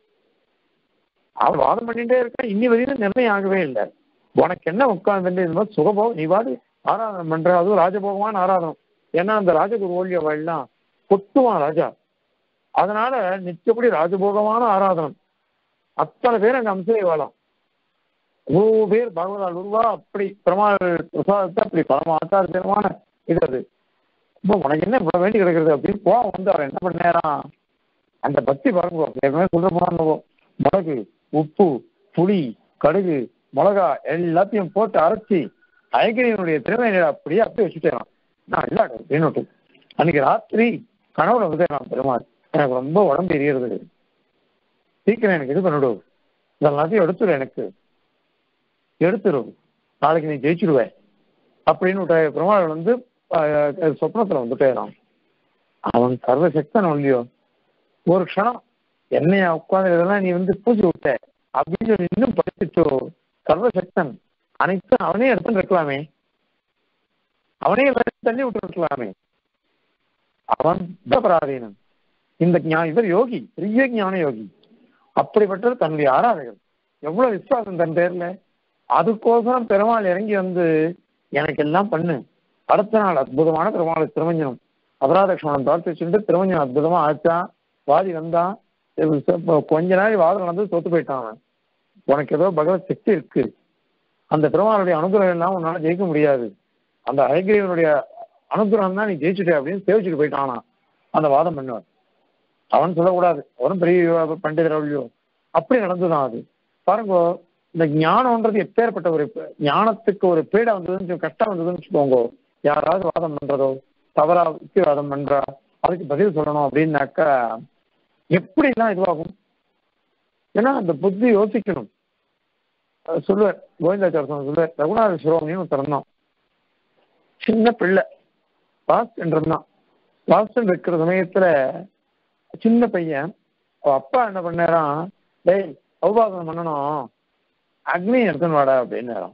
அவன் வாதம் பண்ணிட்டே இருக்கான் இன்னி வரையும் நிர்ணயம் ஆகவே இல்லை உனக்கு என்ன உட்கார்ந்து இந்த மாதிரி சுகபோகம் நீ வாடு ஆராதனை பண்ற அதுவும் ராஜபோகமான ஆராதனம் ஏன்னா அந்த ராஜகுரு ஓழியவாள்லாம் கொத்துவான் ராஜா அதனால நிச்சயப்படி ராஜபோகமான ஆராதனம் அத்தனை பேர் அங்க அம்சை வாழலாம் நூறு பேர் பகவதால் உருவா அப்படி பிரமாண பிரசாதத்தை அப்படி பரம ஆச்சாரமான இது அது இப்போ உனக்கு என்ன இவ்வளவு வேண்டி கிடக்கிறது அப்படின்னு கோவம் வந்து அவன் என்ன பண்ணேறான் அந்த பக்தி பாருங்க ஏற்கனவே சொல்ற போனாங்க மிளகு உப்பு புளி கடுகு மிளகா எல்லாத்தையும் போட்டு அரைச்சி ஐக்கிரியனுடைய திறமையை அப்படியே அப்படியே வச்சுட்டேன் நான் இல்லாட அப்படின்னு அன்னைக்கு ராத்திரி கனவுல வந்து நான் பெருமாள் எனக்கு ரொம்ப உடம்பு எரியறது சீக்கிரம் எனக்கு இது பண்ணிடு இதெல்லாத்தையும் எடுத்துரு எனக்கு எடுத்துரு நாளைக்கு நீ ஜெயிச்சிடுவ அப்படின்னு விட்ட பெருமாள் வந்து அஹ், சொப்னத்துல வந்துட்டேறான் அவன் சர்வசக்தன் இல்லையோ ஒரு க்ஷணம் என்னைய உட்கார்ந்து இதெல்லாம் நீ வந்து பூஜை விட்ட அப்படின்னு சொல்லி இன்னும் படிச்சுட்டோ சர்வசக்தன் அனைத்தும் அவனே எடுத்துட்டு இருக்கலாமே அவனே எல்லாத்தையும் தள்ளி விட்டு இருக்கலாமே அவன் பராதீனன் இந்த ஞா- இவர் யோகி பெரிய ஞான யோகி அப்படிப்பட்டவர் தன்னுடைய ஆராதகர் எவ்வளவு விசுவாசம் தன் பேர்ல அதுக்கோசரம் பெருமாள் இறங்கி வந்து எனக்கு எல்லாம் பண்ணு அடுத்த நாள் அற்புதமான பெருமாள் திருமஞ்சனம் அபராதக்ஷமணம் பார்த்து வச்சுட்டு திருமஞ்சனம் அற்புதமா ஆச்சான் வாதி வந்தான் இது இப்ப கொஞ்ச நாள் வாதம் நடந்து தோத்து போயிட்டான் அவன். உனக்கு ஏதோ பகவத் சக்தி இருக்கு அந்த பெருமாளுடைய அனுகிரகம் எல்லாம் உன்னால ஜெயிக்க முடியாது அந்த ஹயகிரீவனுடைய அனுகிரகம் தான் நீ ஜெயிச்சுட்ட அப்படின்னு சேவிச்சுட்டு போயிட்டானா அந்த வாதம் பண்ணுவார் அவன் சொல்லக்கூடாது அவரும் பெரிய பண்டிதர் இல்லையோ அப்படி நடந்துதான் அது பாருங்க இந்த ஞானம்ன்றது எப்பேற்பட்ட ஒரு ப- ஞானத்துக்கு ஒரு பீடை வந்ததுன்னு வச்சு- கஷ்டம் வந்ததுன்னு வச்சுக்கோங்க யாராவது வாதம் பண்றதோ தவறா வாதம் பண்றா அதுக்கு பதில் சொல்லணும் அப்படின்னாக்கா எப்படிலாம் இதுவாகும் ஏன்னா அந்த புத்தி யோசிக்கணும் அஹ் சொல்லுவார் கோவிந்தாச்சார சொல்லுவார் ரகுநாத சிரோமணின்னு ஒருத்தர் இருந்தான் சின்ன பிள்ளை வாஸ்டன் இருந்தான் வாஸ்டன் இருக்கிற சமயத்துல சின்ன பையன் அவ அப்பா என்ன பண்ணாராம் டேய் அவுபாசனம் பண்ணணும் அக்னி எடுத்துன்னு வாடா அப்படின்னாராம்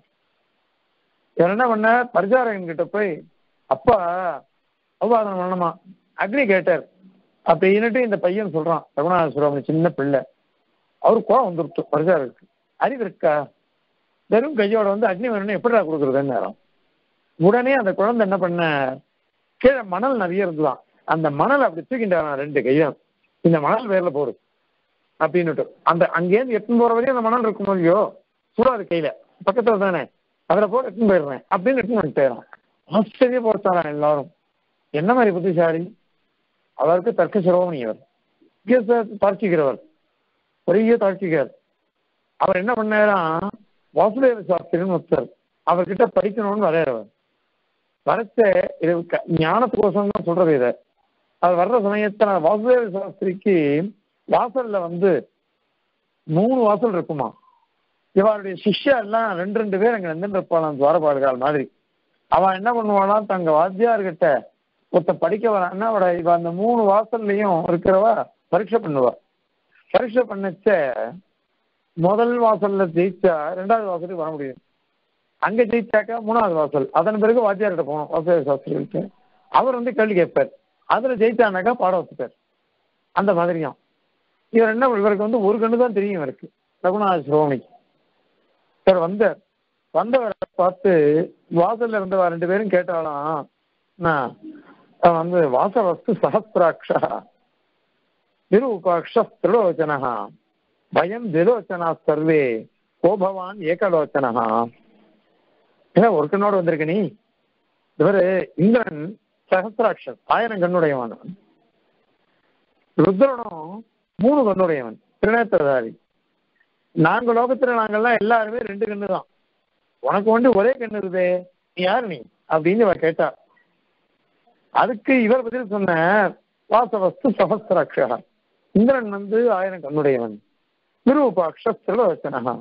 இவர் என்ன பண்ண பரிசாரகன் கிட்ட போய் அப்பா அவுபாசனம் பண்ணணுமா அக்னி கேட்டார் அப்படின்னுட்டு இந்த பையன் சொல்றான் ரகுநாத சுவாமி சின்ன பிள்ளை அவரு கோவம் வந்துருச்சு பரிசாரருக்கு அறிவு இருக்கா வெறும் கையோட வந்து அக்னி வேணும்னு எப்படிடா கொடுக்குறதுன்னு நேரம் உடனே அந்த குழந்தை என்ன பண்ண கீழே மணல் நிறைய இருந்துதான் அந்த மணல் அப்படி தூக்கிட்டாரான் ரெண்டு கையும் இந்த மணல் வேர்ல போடு அப்படின்னுட்டு அந்த அங்கேருந்து எட்டுன்னு போற வரையும் அந்த மணல் இருக்கும் இல்லையோ சூடாது கையில பக்கத்துல தானே அதுல போட்டு எடுத்துன்னு போயிடுறேன் அப்படின்னு எடுத்துன்னு வந்துட்டேன் ஆச்சரிய போட்டாரா எல்லாரும் என்ன மாதிரி புத்திசாலி அவருக்கு தர்க்க சிரோமணி அவர் தார்க்கிக்கிறவர் பெரிய தார்க்கிகர் அவர் என்ன பண்ணாராம் வாசுதேவ சாஸ்திரின்னு ஒருத்தர் அவர்கிட்ட படிக்கணும்னு வரையறவர் வரச்ச இது க- ஞானத்துக்கோசம் தான் சொல்றது இதை அது வர்ற சமயத்துல வாசுதேவ சாஸ்திரிக்கு வாசல்ல வந்து மூணு வாசல் இருக்குமா இவருடைய சிஷ்யா எல்லாம் ரெண்டு ரெண்டு பேர் அங்க நின்று இருப்பாளாம் துவாரபாடுகால் மாதிரி அவன் என்ன பண்ணுவானா தங்க வாத்தியார்கிட்ட ஒருத்த படிக்க வரான்னா அவட இவ அந்த மூணு வாசல்லையும் இருக்கிறவா பரீட்சை பண்ணுவா பரீட்சை பண்ணச்ச முதல் வாசல்ல ஜெயிச்சா ரெண்டாவது வாசலுக்கு வர முடியும் அங்க ஜெயிச்சாக்கா மூணாவது வாசல் அதன் பிறகு வாத்தியார்கிட்ட போகணும் வாசுதேவ சாஸ்திரிகளுக்கு அவர் வந்து கேள்வி கேட்பார் அதுல ஜெயிச்சானாக்கா பாடம் வச்சுப்பார் அந்த மாதிரியும் இவர் என்ன இவருக்கு வந்து ஒரு கண்ணு தான் தெரியும் இவருக்கு ரகுநாத சிரோமணிக்கு இவர் வந்தார் வந்தவரை பார்த்து வாசல்ல இருந்தவா ரெண்டு பேரும் கேட்டாலாம் நான் அவன் வந்து வாசவஸ்து சஹசிராட்சா நிரூபாட்ச திரிலோச்சனா பயம் திலோச்சனா சர்வே கோபவான் ஏகலோச்சனா ஏன் ஒரு கண்ணோட வந்திருக்க நீ இவரு இந்திரன் சஹசிராட்சன் ஆயிரம் கண்ணுடையவன் ருத்ரனும் மூணு கண்ணுடையவன் திருநேத்திரதாரி நாங்க லோகத்துல நாங்கெல்லாம் எல்லாருமே ரெண்டு கண்ணு தான் உனக்கு வந்து ஒரே கண்ணு இருக்குதே நீ யாரு நீ அப்படின்னு இவர் கேட்டா அதுக்கு இவர் பதில் சொன்ன வாசவஸ்து சஹசிராட்சா இந்திரன் வந்து ஆயிரம் கண்ணுடையவன் விரூபாட்ச திரிலோச்சனகா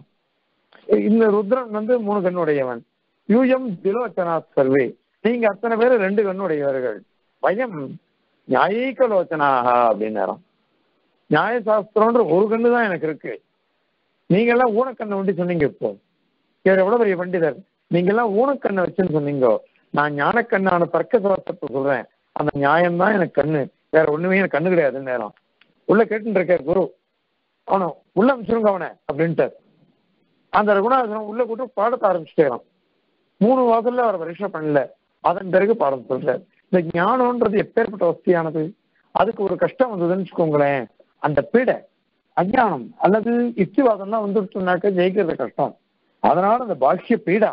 இந்த ருத்ரன் வந்து மூணு கண்ணுடையவன் யூஎம் திலோச்சனா சர்வே நீங்க அத்தனை பேர் ரெண்டு கண்ணுடையவர்கள் பயம் நியாயீகலோச்சனாக அப்படின்னு நியாயசாஸ்திரம்ன்ற ஒரு கண்ணு தான் எனக்கு இருக்கு நீங்க எல்லாம் ஊனக்கண்ணை வண்டி சொன்னீங்க இப்போ இவர் எவ்வளவு பெரிய பண்டிதர் நீங்க எல்லாம் ஊனக்கண்ணை வச்சுன்னு சொன்னீங்க நான் ஞானக்கண்ணான தர்க்க சாஸ்திரத்தை சொல்றேன் அந்த நியாயம் தான் எனக்கு கண்ணு வேற ஒண்ணுமே எனக்கு கண்ணு கிடையாது நேரம் உள்ள கேட்டுட்டு இருக்கார் குரு அவனை உள்ள அமிச்சிருங்க அவனை அப்படின்ட்டு அந்த ரகுநாதன் உள்ள கூட்டு பாடத்தை ஆரம்பிச்சுட்டேன் மூணு வாசல்ல அவர் பரீட்சை பண்ணல அதன் பிறகு பாடம் சொல்றார் இந்த ஞானம்ன்றது எப்பேற்பட்ட வசதியானது அதுக்கு ஒரு கஷ்டம் வந்ததுன்னு வச்சுக்கோங்களேன் அந்த பீடை அஜானம் அல்லது யுக்திவாதம்லாம் வந்துருச்சுனாக்க ஜெயிக்கிறது கஷ்டம் அதனால அந்த பாஷ்ய பீடா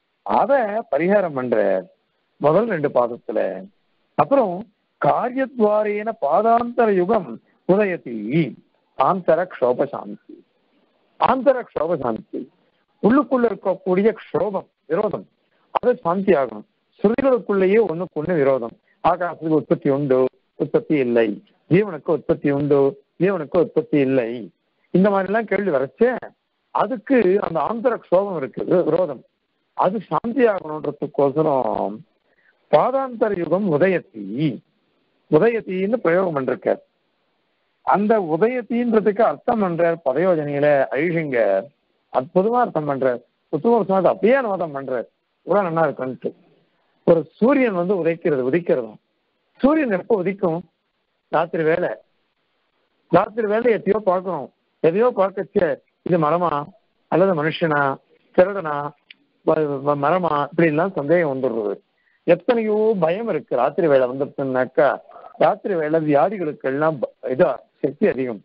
அத பரிகாரம் பண்ற முதல் ரெண்டு பாதத்துல அப்புறம் காரியத்வாரேன பாதாந்தர யுகம் உதயத்தி ஆந்தர க்ஷோபசாந்தி ஆந்தர க்ஷோபசாந்தி உள்ளுக்குள்ள இருக்கக்கூடிய க்ஷோபம் விரோதம் அது சாந்தி ஆகணும் ஸ்ருதிகளுக்குள்ளேயே ஒண்ணுக்கு ஒண்ணு விரோதம் ஆகாசத்துக்கு உற்பத்தி உண்டு உற்பத்தி இல்லை ஜீவனுக்கு உற்பத்தி உண்டு ஜீவனுக்கு உற்பத்தி இல்லை இந்த மாதிரி எல்லாம் கேள்வி வரைச்ச அதுக்கு அந்த ஆந்தர க்ஷோபம் இருக்கு வி- விரோதம் அது சாந்தி ஆகணுன்றதுக்கோசரம் பாதாந்தர யுகம் உதயத்தி உதயத்தின்னு பிரயோகம் பண்ணிருக்கார் அந்த உதயத்தின்றதுக்கு அர்த்தம் பண்றார் பதயோஜனையில ஐஷிங்க அற்புதமா அர்த்தம் பண்றார் புத்துவரசமாக அப்படியே அனுவாதம் பண்றார் இவ்வளவு நல்லா இருக்குன்ட்டு ஒரு சூரியன் வந்து உதைக்கிறது உதிக்கிறதும் சூரியன் எப்போ உதிக்கும் ராத்திரி வேலை ராத்திரி வேலை எத்தையோ பார்க்கணும் எதையோ பார்க்கச்ச இது மரமா அல்லது மனுஷனா திருடனா வ- வ- மரமா இப்படி எல்லாம் சந்தேகம் வந்துடுறது எத்தனையோ பயம் இருக்கு ராத்திரி வேலை வந்துருச்சுன்னாக்கா ராத்திரி வேலை வியாதிகளுக்கு எல்லாம் ப- இது சக்தி அதிகம்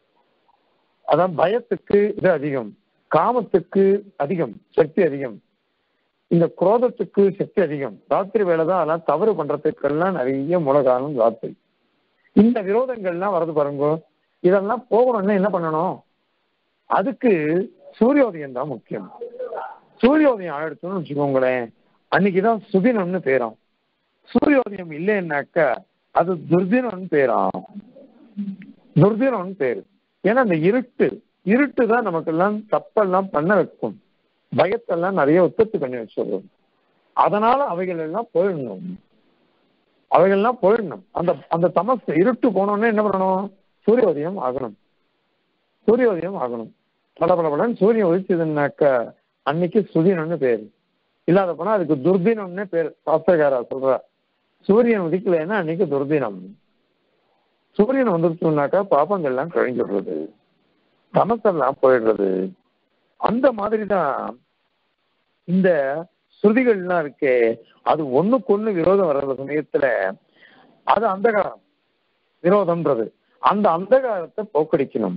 அதான் பயத்துக்கு இது அதிகம் காமத்துக்கு அதிகம் சக்தி அதிகம் இந்த குரோதத்துக்கு சக்தி அதிகம் ராத்திரி வேலை தான் அதெல்லாம் தவறு பண்றதுக்கெல்லாம் நிறைய மூலகாரணம் ராத்திரி இந்த விரோதங்கள்லாம் வரது பாருங்க இதெல்லாம் போகணும்னா என்ன பண்ணணும் அதுக்கு சூரியோதயம் தான் முக்கியம் சூரியோதயம் ஆயிடுச்சுன்னு வச்சுக்கோங்களேன் அன்னைக்குதான் சுதினம்னு பேரும் சூரியோதயம் இல்லைன்னாக்கா அது துர்தினம்னு பேராம் துர்தினம்னு பேரு ஏன்னா அந்த இருட்டு இருட்டு தான் நமக்கெல்லாம் தப்பெல்லாம் பண்ண வைக்கும் பயத்தெல்லாம் நிறைய உற்பத்தி பண்ணி வச்சிடுறோம் அதனால அவைகள் எல்லாம் போயிடணும் அவைகள்லாம் போயிடணும் அந்த அந்த தமஸ் இருட்டு போனோடனே என்ன பண்ணணும் சூரியோதயம் ஆகணும் சூரியோதயம் ஆகணும் பல பல பலன் சூரியன் உதிச்சதுன்னாக்க அன்னைக்கு சுதினம்னு பேரு இல்லாத போனா அதுக்கு துர்தினம்னு பேர் சாஸ்திரகாரா சொல்ற சூரியன் உதிக்கலைன்னா அன்னைக்கு துர்தினம் சூரியன் வந்துருச்சுனாக்கா பாப்பங்கள்லாம் கழிஞ்சிடுறது தமசெல்லாம் போயிடுறது அந்த மாதிரி தான் இந்த ஸ்ருதிகள்லாம் இருக்கே அது ஒண்ணுக்கு ஒண்ணு விரோதம் வர்ற சமயத்துல அது அந்தகாரம் விரோதம்ன்றது அந்த அந்தகாரத்தை போக்கடிக்கணும்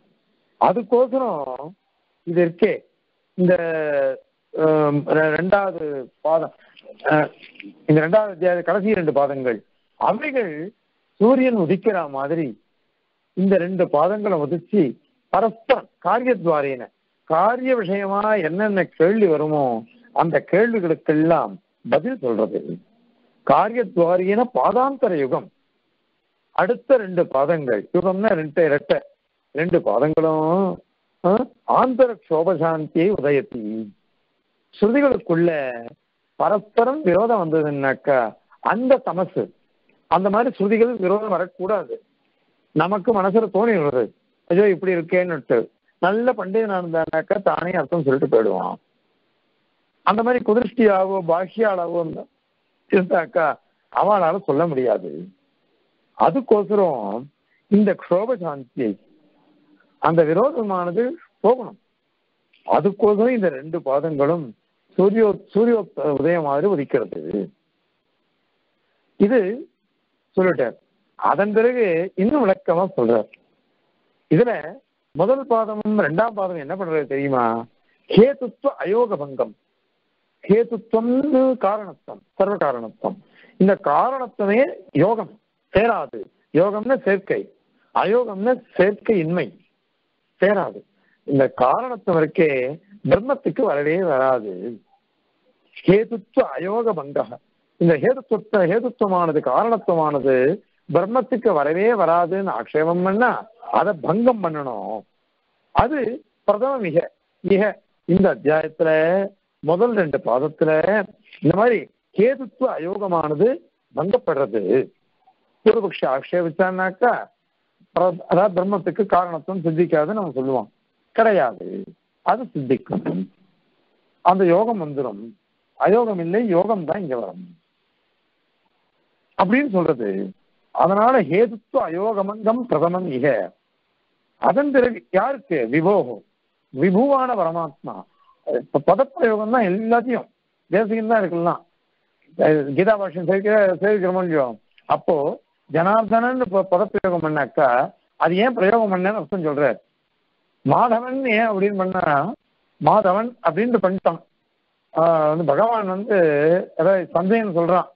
அதுக்கோசரம் இது இருக்கே இந்த ஆம், ரெ- ரெண்டாவது பாதம் அஹ், இந்த ரெண்டாவது அத்தியாய கடைசி ரெண்டு பாதங்கள் அவைகள் சூரியன் உதிக்கிற மாதிரி இந்த ரெண்டு பாதங்களை உதிச்சு பரஸ்பரம் காரியத்வாரேன காரிய விஷயமா என்னென்ன கேள்வி வருமோ அந்த கேள்விகளுக்கெல்லாம் பதில் சொல்றது காரியத்வாரியன பாதாந்தர யுகம் அடுத்த ரெண்டு பாதங்கள் யுகம்னா ரெண்டு ரெட்டை ரெண்டு பாதங்களும் ஆ, ஆந்தர சோபசாந்தியை உதயத்தி ஸ்ருதிகளுக்குள்ள பரஸ்பரம் விரோதம் வந்ததுன்னாக்கா அந்த தமசு அந்த மாதிரி ஸ்ருதிகள் விரோதம் வரக்கூடாது நமக்கு மனசுல தோணிடுறது ஐயோ இப்படி இருக்கேன்னுட்டு நல்ல பண்டிதனா இருந்தானாக்கா தானே அர்த்தம் சொல்லிட்டு போயிடுவான் அந்த மாதிரி குதிருஷ்டியாவோ பாஷ்யாளாவோ இருந்தா- இருந்தாக்கா அவளால சொல்ல முடியாது அதுக்கோசரம் இந்த க்ஷோப சாந்தியை அந்த விரோதமானது போகணும் அதுக்கோசரம் இந்த ரெண்டு பாதங்களும் சூரியோ சூரிய உதயம் மாதிரி உதிக்கிறது இது சொல்லிட்டார் அதன் பிறகு இன்னும் விளக்கமா சொல்றார் இதுல முதல் பாதமும் ரெண்டாம் பாதம் என்ன பண்றது தெரியுமா ஹேதுத்துவ அயோக பங்கம் ஹேதுத்துவம்னு காரணத்துவம் சர்வ காரணத்துவம் இந்த காரணத்துவமே யோகம் சேராது யோகம்னா சேர்க்கை அயோகம்னா சேர்க்கை இன்மை சேராது இந்த காரணத்துவம் இருக்கே பிரம்மத்துக்கு வரவே வராது ஹேதுத்துவ அயோக பங்கக இந்த ஹேதுத்துவ ஹேதுத்துவமானது காரணத்துவமானது பிரம்மத்துக்கு வரவே வராதுன்னு ஆக்ஷேபம் பண்ணா அதை பங்கம் பண்ணணும் அது பிரதம மிக மிக இந்த அத்தியாயத்துல முதல் ரெண்டு பாதத்துல இந்த மாதிரி கேதுத்துவ அயோகமானது பங்கப்படுறது பூர்வபக்ஷ ஆக்ஷேபிச்சான்னாக்கா பிர- அதாவது பிரம்மத்துக்கு காரணத்துவம் சித்திக்காதுன்னு நம்ம சொல்லுவோம் கிடையாது அது சித்திக்கும் அந்த யோகம் வந்துடும் அயோகம் இல்லை யோகம் தான் இங்க வரும் அப்படின்னு சொல்றது அதனால ஹேதுத்துவ அயோகமங்கம் பிரதமம் இக அதன் பிறகு யாருக்கு விபோகம் விபுவான பரமாத்மா இப்ப பதப்பிரயோகம் தான் எல்லாத்தையும் தேசிகம் தான் இருக்கலாம் அஹ் கீதா பாஷ்யம் சேர்க்கிற சேர்க்கிறோமோ இல்லையோ அப்போ ஜனார்தனன் இப்ப பதப்பிரயோகம் பண்ணாக்கா அது ஏன் பிரயோகம் பண்ணேன்னு அர்த்தம் சொல்றாரு மாதவன் ஏன் அப்படின்னு பண்ணா மாதவன் அப்படின்ட்டு பண்ணிட்டான் ஆஹ் வந்து பகவான் வந்து அதாவது சந்தேகம் சொல்றான்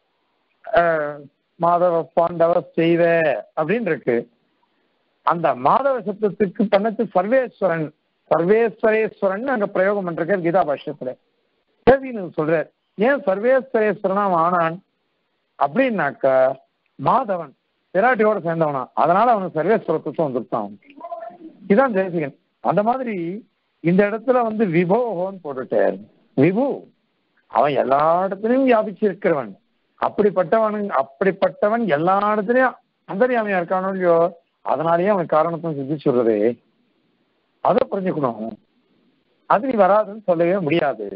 ஆஹ் மாதவ பாண்டவ செய்வ அப்படின்னு இருக்கு அந்த மாதவ சப்தத்துக்கு பண்ணது சர்வேஸ்வரன் சர்வேஸ்வரேஸ்வரன் அங்க பிரயோகம் பண்றாரு கீதா பாஷ்யத்துல கேள்வின்னு சொல்ற ஏன் சர்வேஸ்வரேஸ்வரனா அவன் ஆனான் அப்படின்னாக்கா மாதவன் விராட்டியோட சேர்ந்தவனா அதனால அவனுக்கு சர்வேஸ்வரத்துவம் வந்துருத்தான் இதான் ஜெயசிகன் அந்த மாதிரி இந்த இடத்துல வந்து விபோகோன்னு போட்டுட்டார் விபு அவன் எல்லா இடத்துலயும் வியாபிச்சு இருக்கிறவன் அப்படிப்பட்டவன் அப்படிப்பட்டவன் எல்லா இடத்துலயும் அந்தரியாமையா இருக்கானோ இல்லையோ அதனாலேயே அவன் காரணத்தை சித்தி சொல்றது அதை புரிஞ்சுக்கணும் அது நீ வராதுன்னு சொல்லவே முடியாது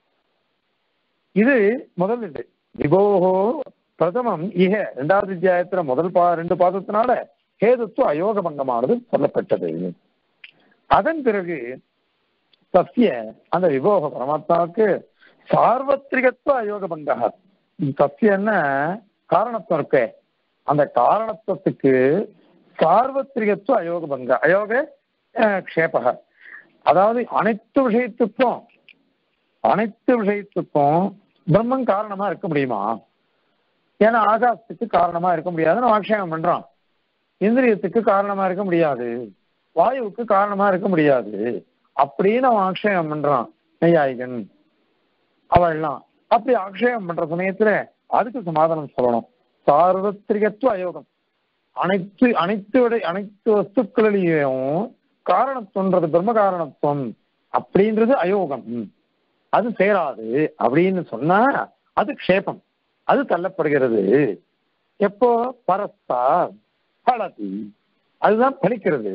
இது முதல் இது விபோகோ பிரதமம் இக இரண்டாவது அத்தியாயத்துல முதல் பா ரெண்டு பாதத்தினால ஹேதுத்துவ அயோக பங்கமானது சொல்லப்பட்டது அதன் பிறகு சத்திய அந்த விபோக பரமாத்மாவுக்கு சார்வத்ரிகத்துவ அயோக பங்கா சத்தியன்னா காரணத்துவம் இருக்கே அந்த காரணத்துவத்துக்கு சார்வத்ரிகத்துவ அயோக பங்க அயோக அஹ், க்ஷேபக அதாவது அனைத்து விஷயத்துக்கும் அனைத்து விஷயத்துக்கும் பிரம்மன் காரணமா இருக்க முடியுமா ஏன்னா ஆகாசத்துக்கு காரணமா இருக்க முடியாதுன்னு ஆக்ஷேபம் பண்றான் இந்திரியத்துக்கு காரணமா இருக்க முடியாது வாயுவுக்கு காரணமா இருக்க முடியாது அப்படின்னு அவன் ஆக்ஷேபம் பண்றான் நெய்யாயிகன் அவள்லாம் அப்படி ஆக்ஷேபம் பண்ற சமயத்துல அதுக்கு சமாதானம் சொல்லணும் சார்வத்திரிகத்துவ அயோகம் அனைத்து அனைத்து விட- அனைத்து வஸ்துக்களிலேயும் காரணத்துவன்றது பிரம்ம காரணத்துவம் அப்படின்றது அயோகம் அது சேராது அப்படின்னு சொன்னா அது க்ஷேபம் அது தள்ளப்படுகிறது எப்போ பரஸ்தா பலதி அதுதான் பலிக்கிறது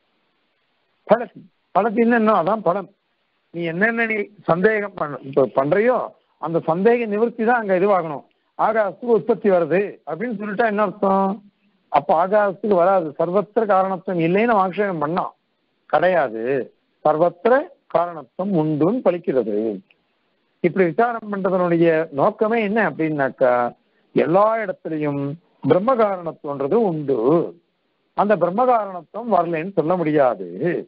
பலதி பலத்தின்னு என்ன அதான் பலம் நீ என்னென்ன நீ சந்தேகம் பண்ண இப்ப பண்றியோ அந்த சந்தேக நிவர்த்தி தான் அங்க இதுவாகணும் ஆகாசத்துக்கு உற்பத்தி வருது அப்படின்னு சொல்லிட்டா என்ன அர்த்தம் அப்ப ஆகாசத்துக்கு வராது சர்வத்திர காரணத்துவம் இல்லைன்னு ஆக்ஷேபம் பண்ணான் கிடையாது சர்வத்திர காரணத்துவம் உண்டுன்னு பலிக்கிறது இப்படி விசாரம் பண்றதனுடைய நோக்கமே என்ன அப்படின்னாக்கா எல்லா இடத்துலையும் பிரம்ம காரணத்துவன்றது உண்டு அந்த பிரம்ம காரணத்துவம் வரலன்னு சொல்ல முடியாது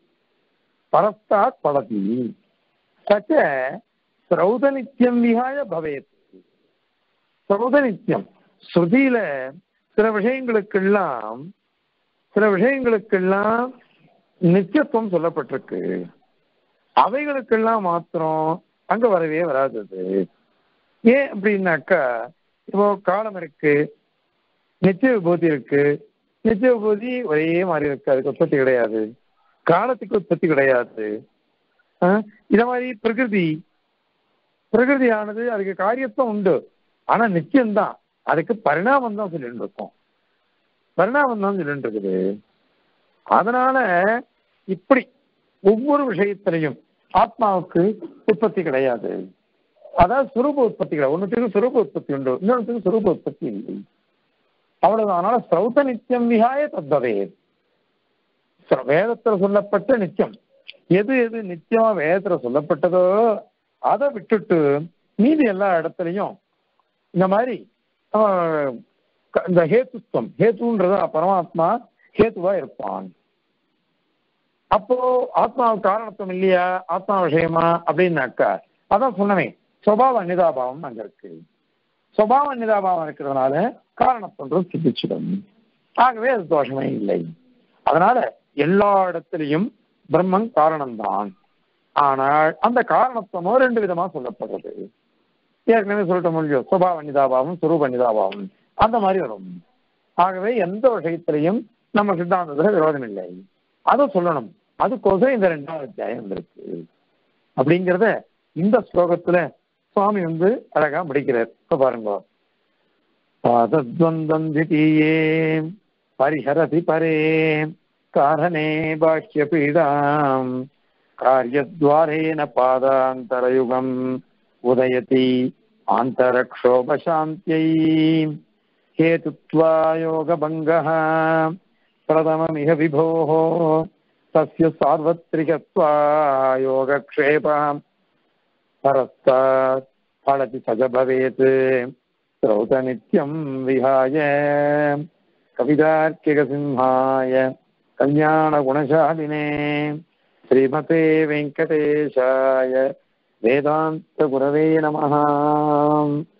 பரஸ்தாத் பலதி சச்ச ஸ்ரௌத நித்தியம் விகாய பவேத் ஸ்ரௌத நித்தியம் ஸ்ருதியில சில விஷயங்களுக்கெல்லாம் சில விஷயங்களுக்கெல்லாம் நித்தியத்துவம் சொல்லப்பட்டிருக்கு அவைகளுக்கெல்லாம் மாத்திரம் அங்க வரவே வராது அது. ஏன் அப்படின்னாக்கா இப்போ காலம் இருக்கு நித்திய விபூதி இருக்கு நித்திய விபூதி ஒரே மாதிரி இருக்கு அதுக்கு உற்பத்தி கிடையாது காலத்துக்கு உற்பத்தி கிடையாது ஆ? இத மாதிரி பிரகிருதி பிரகிருதியானது அதுக்கு காரியத்துவம் உண்டு ஆனா நிச்சயம்தான் அதுக்கு பரிணாமம் தான் சொல்லிட்டு இருக்கோம் பரிணாமம் தான் சொல்லிட்டு இருக்குது அதனால இப்படி ஒவ்வொரு விஷயத்திலையும் ஆத்மாவுக்கு உற்பத்தி கிடையாது அதாவது சுரூப உற்பத்தி கிடையாது ஒன்றுத்துக்கு சுரூப உற்பத்தி உண்டு இன்னொன்றுக்கு சுரூப உற்பத்தி இல்லை அவ்வளவுதான் அதனால ஸ்ரௌத நித்தியம் விகாய தத்வதே ஸ்ர- வேதத்துல சொல்லப்பட்ட நித்தியம் எது எது நித்தியமா வேதத்துல சொல்லப்பட்டதோ அதை விட்டுட்டு மீதி எல்லா இடத்துலையும் இந்த மாதிரி ஆஹ், க- இந்த ஹேத்துத்துவம் ஹேத்துன்றது பரமாத்மா ஹேத்துவா இருப்பான் அப்போ ஆத்மாவுக்கு காரணத்துவம் இல்லையா ஆத்மா விஷயமா அப்படின்னாக்கா அதான் சொன்னவே சுபாவ அநிதாபாவம் அங்க இருக்கு சுபாவ அநிதாபாவம் இருக்கிறதுனால காரணத்தொன்றும் சித்திச்சிடும் ஆகவே அது தோஷமே இல்லை அதனால எல்லா இடத்திலையும் பிரம்மன் காரணம்தான் ஆனால் அந்த காரணத்துவமோ ரெண்டு விதமா சொல்லப்படுறது ஏற்கனவே சொல்லிட்ட முடியும் சுபாவ நிதாபாவம் சுரூப நிதாபாவம் அந்த மாதிரி வரும் ஆகவே எந்த விஷயத்திலையும் நம்ம சித்தாந்தத்துல விரோதம் இல்லை அதை சொல்லணும் அதுக்கோசரம் இந்த ரெண்டாவது அத்தியாயம் இருக்கு அப்படிங்கிறத இந்த ஸ்லோகத்துல சுவாமி வந்து அழகா முடிக்கிறார் இப்ப பாருங்க பாதத்வந்தம் திதீயே பரிஹரதி பரே காரணே பாஹ்ய பீடாம் காரியத்வாரேன பாதாந்தரயுகம் உதயதி ஆந்தரக்ஷோபசாந்தியை हेतुत्वायोगभङ्गः प्रथममिह विभोः तस्य सार्वत्रिकत्वायोगक्षेपः परस्तात् फलति स च भवेत् श्रौतनित्यं विहाय कवितार्किकसिंहाय कल्याणगुणशालिने श्रीमते वेङ्कटेशाय वेदान्तगुरवे नमः